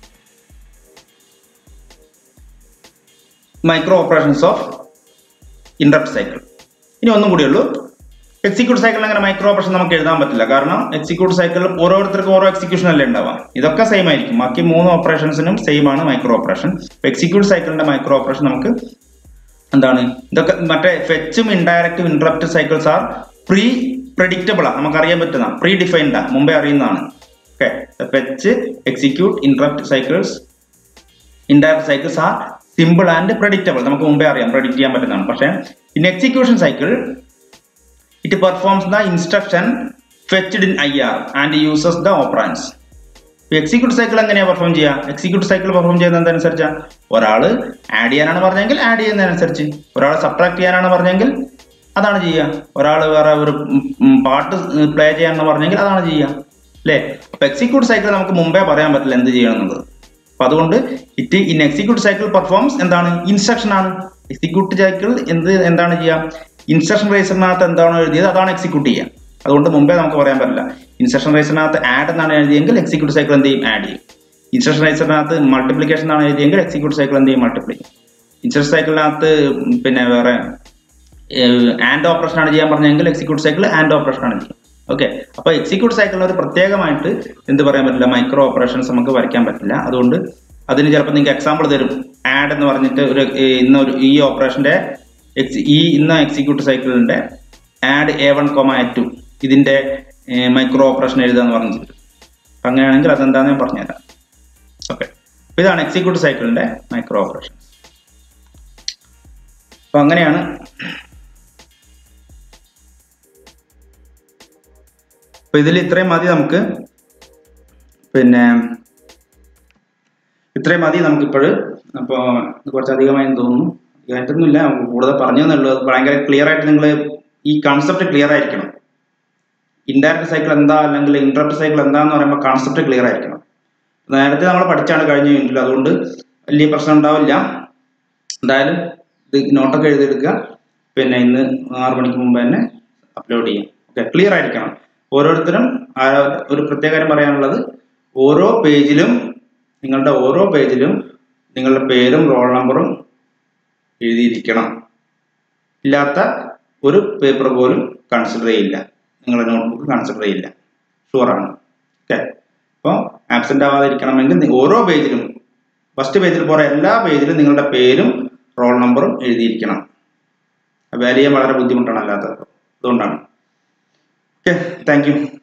micro operations of interrupt cycle ഇനി ഒന്നും കൂടിയേ ഉള്ളൂ എക്സിക്യൂട്ട് സൈക്കിൾ അങ്ങനെ മൈക്രോ ഓപ്പറേഷൻ നമുക്ക് എഴുതാൻ പറ്റില്ല കാരണം എക്സിക്യൂട്ട് സൈക്കിൾ ഓരോരുത്തർക്കും ഓരോ എക്സിക്യൂഷൻ അല്ലേ ഉണ്ടാവുക ഇതൊക്കെ സെയിം ആയിരിക്കും ബാക്കി മൂന്ന് ഓപ്പറേഷൻസിനും സെയിം ആണ് മൈക്രോ ഓപ്പറേഷൻ എക്സിക്യൂട്ട് സൈക്കിളിന്റെ മൈക്രോ ഓപ്പറേഷൻ നമുക്ക് എന്താണ് ഇതൊക്കെ മറ്റേ ഫെച്ചും ഇൻഡയറക്റ്റും interrupt cycles are pre predictable ആണ് നമുക്ക് അറിയാൻ പറ്റുന്ന പ്രീ ഡിഫൈൻഡ് മുമ്പേ അറിയുന്നതാണ് okay fetch execute interrupt cycles indirect cycles are simple and predictable നമുക്ക് മുമ്പേ അറിയാം പ്രഡിക്റ്റ് ചെയ്യാൻ പറ്റുന്നതാണ് പക്ഷേ in execution cycle it performs the instruction fetched in I R and uses the operands execute cycle എങ്ങനെയാ perform ചെയ്യുക എക്സിക്യൂട്ട് സൈക്കിൾ പെർഫോം ചെയ്യുന്നതനുസരിച്ചാ ഒരാൾ ആഡ് ചെയ്യാനാണ് പറഞ്ഞെങ്കിൽ ആഡ് ചെയ്യുന്നതനുസരിച്ച് ഒരാൾ സബ്ട്രാക്ട് ചെയ്യാനാണ് പറഞ്ഞെങ്കിൽ അതാണ് ചെയ്യുക ഒരാൾ വേറെ ഒരു ഉം, ഉം, പാട്ട് പ്ലേ ചെയ്യാനാണ് പറഞ്ഞെങ്കിൽ അതാണ് ചെയ്യുക അല്ലേ അപ്പൊ എക്സിക്യൂട്ട് സൈക്കിൾ നമുക്ക് മുമ്പേ പറയാൻ പറ്റില്ല എന്ത് ചെയ്യണം എന്നുള്ളത് അപ്പൊ അതുകൊണ്ട് it in execute cycle performs എന്താണ് ഇൻസ്ട്രക്ഷൻ ആണ് എക്സിക്യൂട്ട് സൈക്കിൾ എന്ത് എന്താണ് ചെയ്യുക ഇൻസ്ട്രക്ഷൻ റേസറിനകത്ത് എന്താണോ എഴുതിയത് അതാണ് എക്സിക്യൂട്ട് ചെയ്യുക അതുകൊണ്ട് മുമ്പേ നമുക്ക് പറയാൻ പറ്റില്ല ഇൻസ്ട്രക്ഷൻ റേസറിനകത്ത് ആഡ് എന്നാണ് എഴുതിയെങ്കിൽ എക്സിക്യൂട്ട് സൈക്കിൾ എന്ത് ചെയ്യും ആഡ് ചെയ്യും ഇൻസ്ട്രക്ഷനൈസറിനകത്ത് മൾട്ടിപ്ലിക്കേഷൻ ആണ് എഴുതിയെങ്കിൽ എക്സിക്യൂട്ട് സൈക്കിൾ എന്ത് ചെയ്യും മൾട്ടിപ്ലൈ ഇൻസ്ട്രക്ഷൻ സൈക്കിളിനകത്ത് പിന്നെ വേറെ ആൻഡ് ഓപ്പറേഷൻ ആണ് ചെയ്യാൻ പറഞ്ഞെങ്കിൽ എക്സിക്യൂട്ട് സൈക്കിൾ ആൻഡ് ഓപ്പറേഷൻ ആണ് ചെയ്യുക ഓക്കെ അപ്പോൾ എക്സിക്യൂട്ട് സൈക്കിളിന് ഒരു പ്രത്യേകമായിട്ട് എന്ത് പറയാൻ പറ്റില്ല മൈക്രോ ഓപ്പറേഷൻസ് നമുക്ക് വരയ്ക്കാൻ പറ്റില്ല അതുകൊണ്ട് അതിന് ചിലപ്പോൾ നിങ്ങൾക്ക് എക്സാമ്പിൾ തരും ആഡ് എന്ന് പറഞ്ഞിട്ട് ഒരു ഈ ഇന്ന ഒരു ഈ ഓപ്പറേഷന്റെ ഈ ഇന്ന എക്സിക്യൂട്ട് സൈക്കിളിന്റെ add A one comma A two ഇതിന്റെ മൈക്രോ ഓപ്പറേഷൻ എഴുതാന്ന് പറഞ്ഞിട്ട് അപ്പം അങ്ങനെയാണെങ്കിൽ അതെന്താണെന്ന് ഞാൻ പറഞ്ഞുതരാം ഓക്കെ അപ്പോൾ ഇതാണ് എക്സിക്യൂട്ട് സൈക്കിളിന്റെ മൈക്രോ ഓപ്പറേഷൻ അപ്പം അങ്ങനെയാണ് അപ്പൊ ഇതിൽ ഇത്രയും മതി നമുക്ക് പിന്നെ ഇത്രയും മതി നമുക്കിപ്പോൾ അപ്പോൾ കുറച്ചധികമായി തോന്നുന്നു അധികമായിട്ടൊന്നുമില്ല കൂടുതൽ പറഞ്ഞു എന്നുള്ളത് ഭയങ്കര ക്ലിയർ ആയിട്ട് നിങ്ങൾ ഈ കൺസെപ്റ്റ് ക്ലിയർ ആയിരിക്കണം ഇൻഡയറക്റ്റ് സൈക്കിൾ എന്താ അല്ലെങ്കിൽ ഇൻട്രപ്റ്റ് സൈക്കിൾ എന്താന്ന് പറയുമ്പോൾ കൺസെപ്റ്റ് ക്ലിയർ ആയിരിക്കണം നേരത്തെ നമ്മൾ പഠിച്ചാണ് കഴിഞ്ഞ യൂണിറ്റിൽ അതുകൊണ്ട് വലിയ പ്രശ്നം ഉണ്ടാവില്ല എന്തായാലും ഇത് നോട്ടൊക്കെ എഴുതിയെടുക്കുക പിന്നെ ഇന്ന് ആറ് മണിക്ക് മുമ്പ് തന്നെ അപ്ലോഡ് ചെയ്യും ഓക്കെ ക്ലിയർ ആയിരിക്കണം ഓരോരുത്തരും ഒരു പ്രത്യേക കാര്യം പറയാനുള്ളത് ഓരോ പേജിലും നിങ്ങളുടെ ഓരോ പേജിലും നിങ്ങളുടെ പേരും റോൾ നമ്പറും എഴുതിയിരിക്കണം ഇല്ലാത്ത ഒരു പേപ്പർ പോലും കൺസിഡർ ചെയ്യില്ല നിങ്ങളുടെ നോട്ട്ബുക്ക് കൺസിഡർ ചെയ്യില്ല ഷുവറാണ് ഓക്കെ അപ്പോൾ ആബ്സെൻ്റ് ആവാതിരിക്കണമെങ്കിൽ ഓരോ പേജിലും ഫസ്റ്റ് പേജിൽ പോലെ എല്ലാ പേജിലും നിങ്ങളുടെ പേരും റോൾ നമ്പറും എഴുതിയിരിക്കണം വാല്യൂ ചെയ്യാൻ വളരെ ബുദ്ധിമുട്ടാണ് അല്ലാത്തത് അതുകൊണ്ടാണ് ഓക്കെ താങ്ക് യു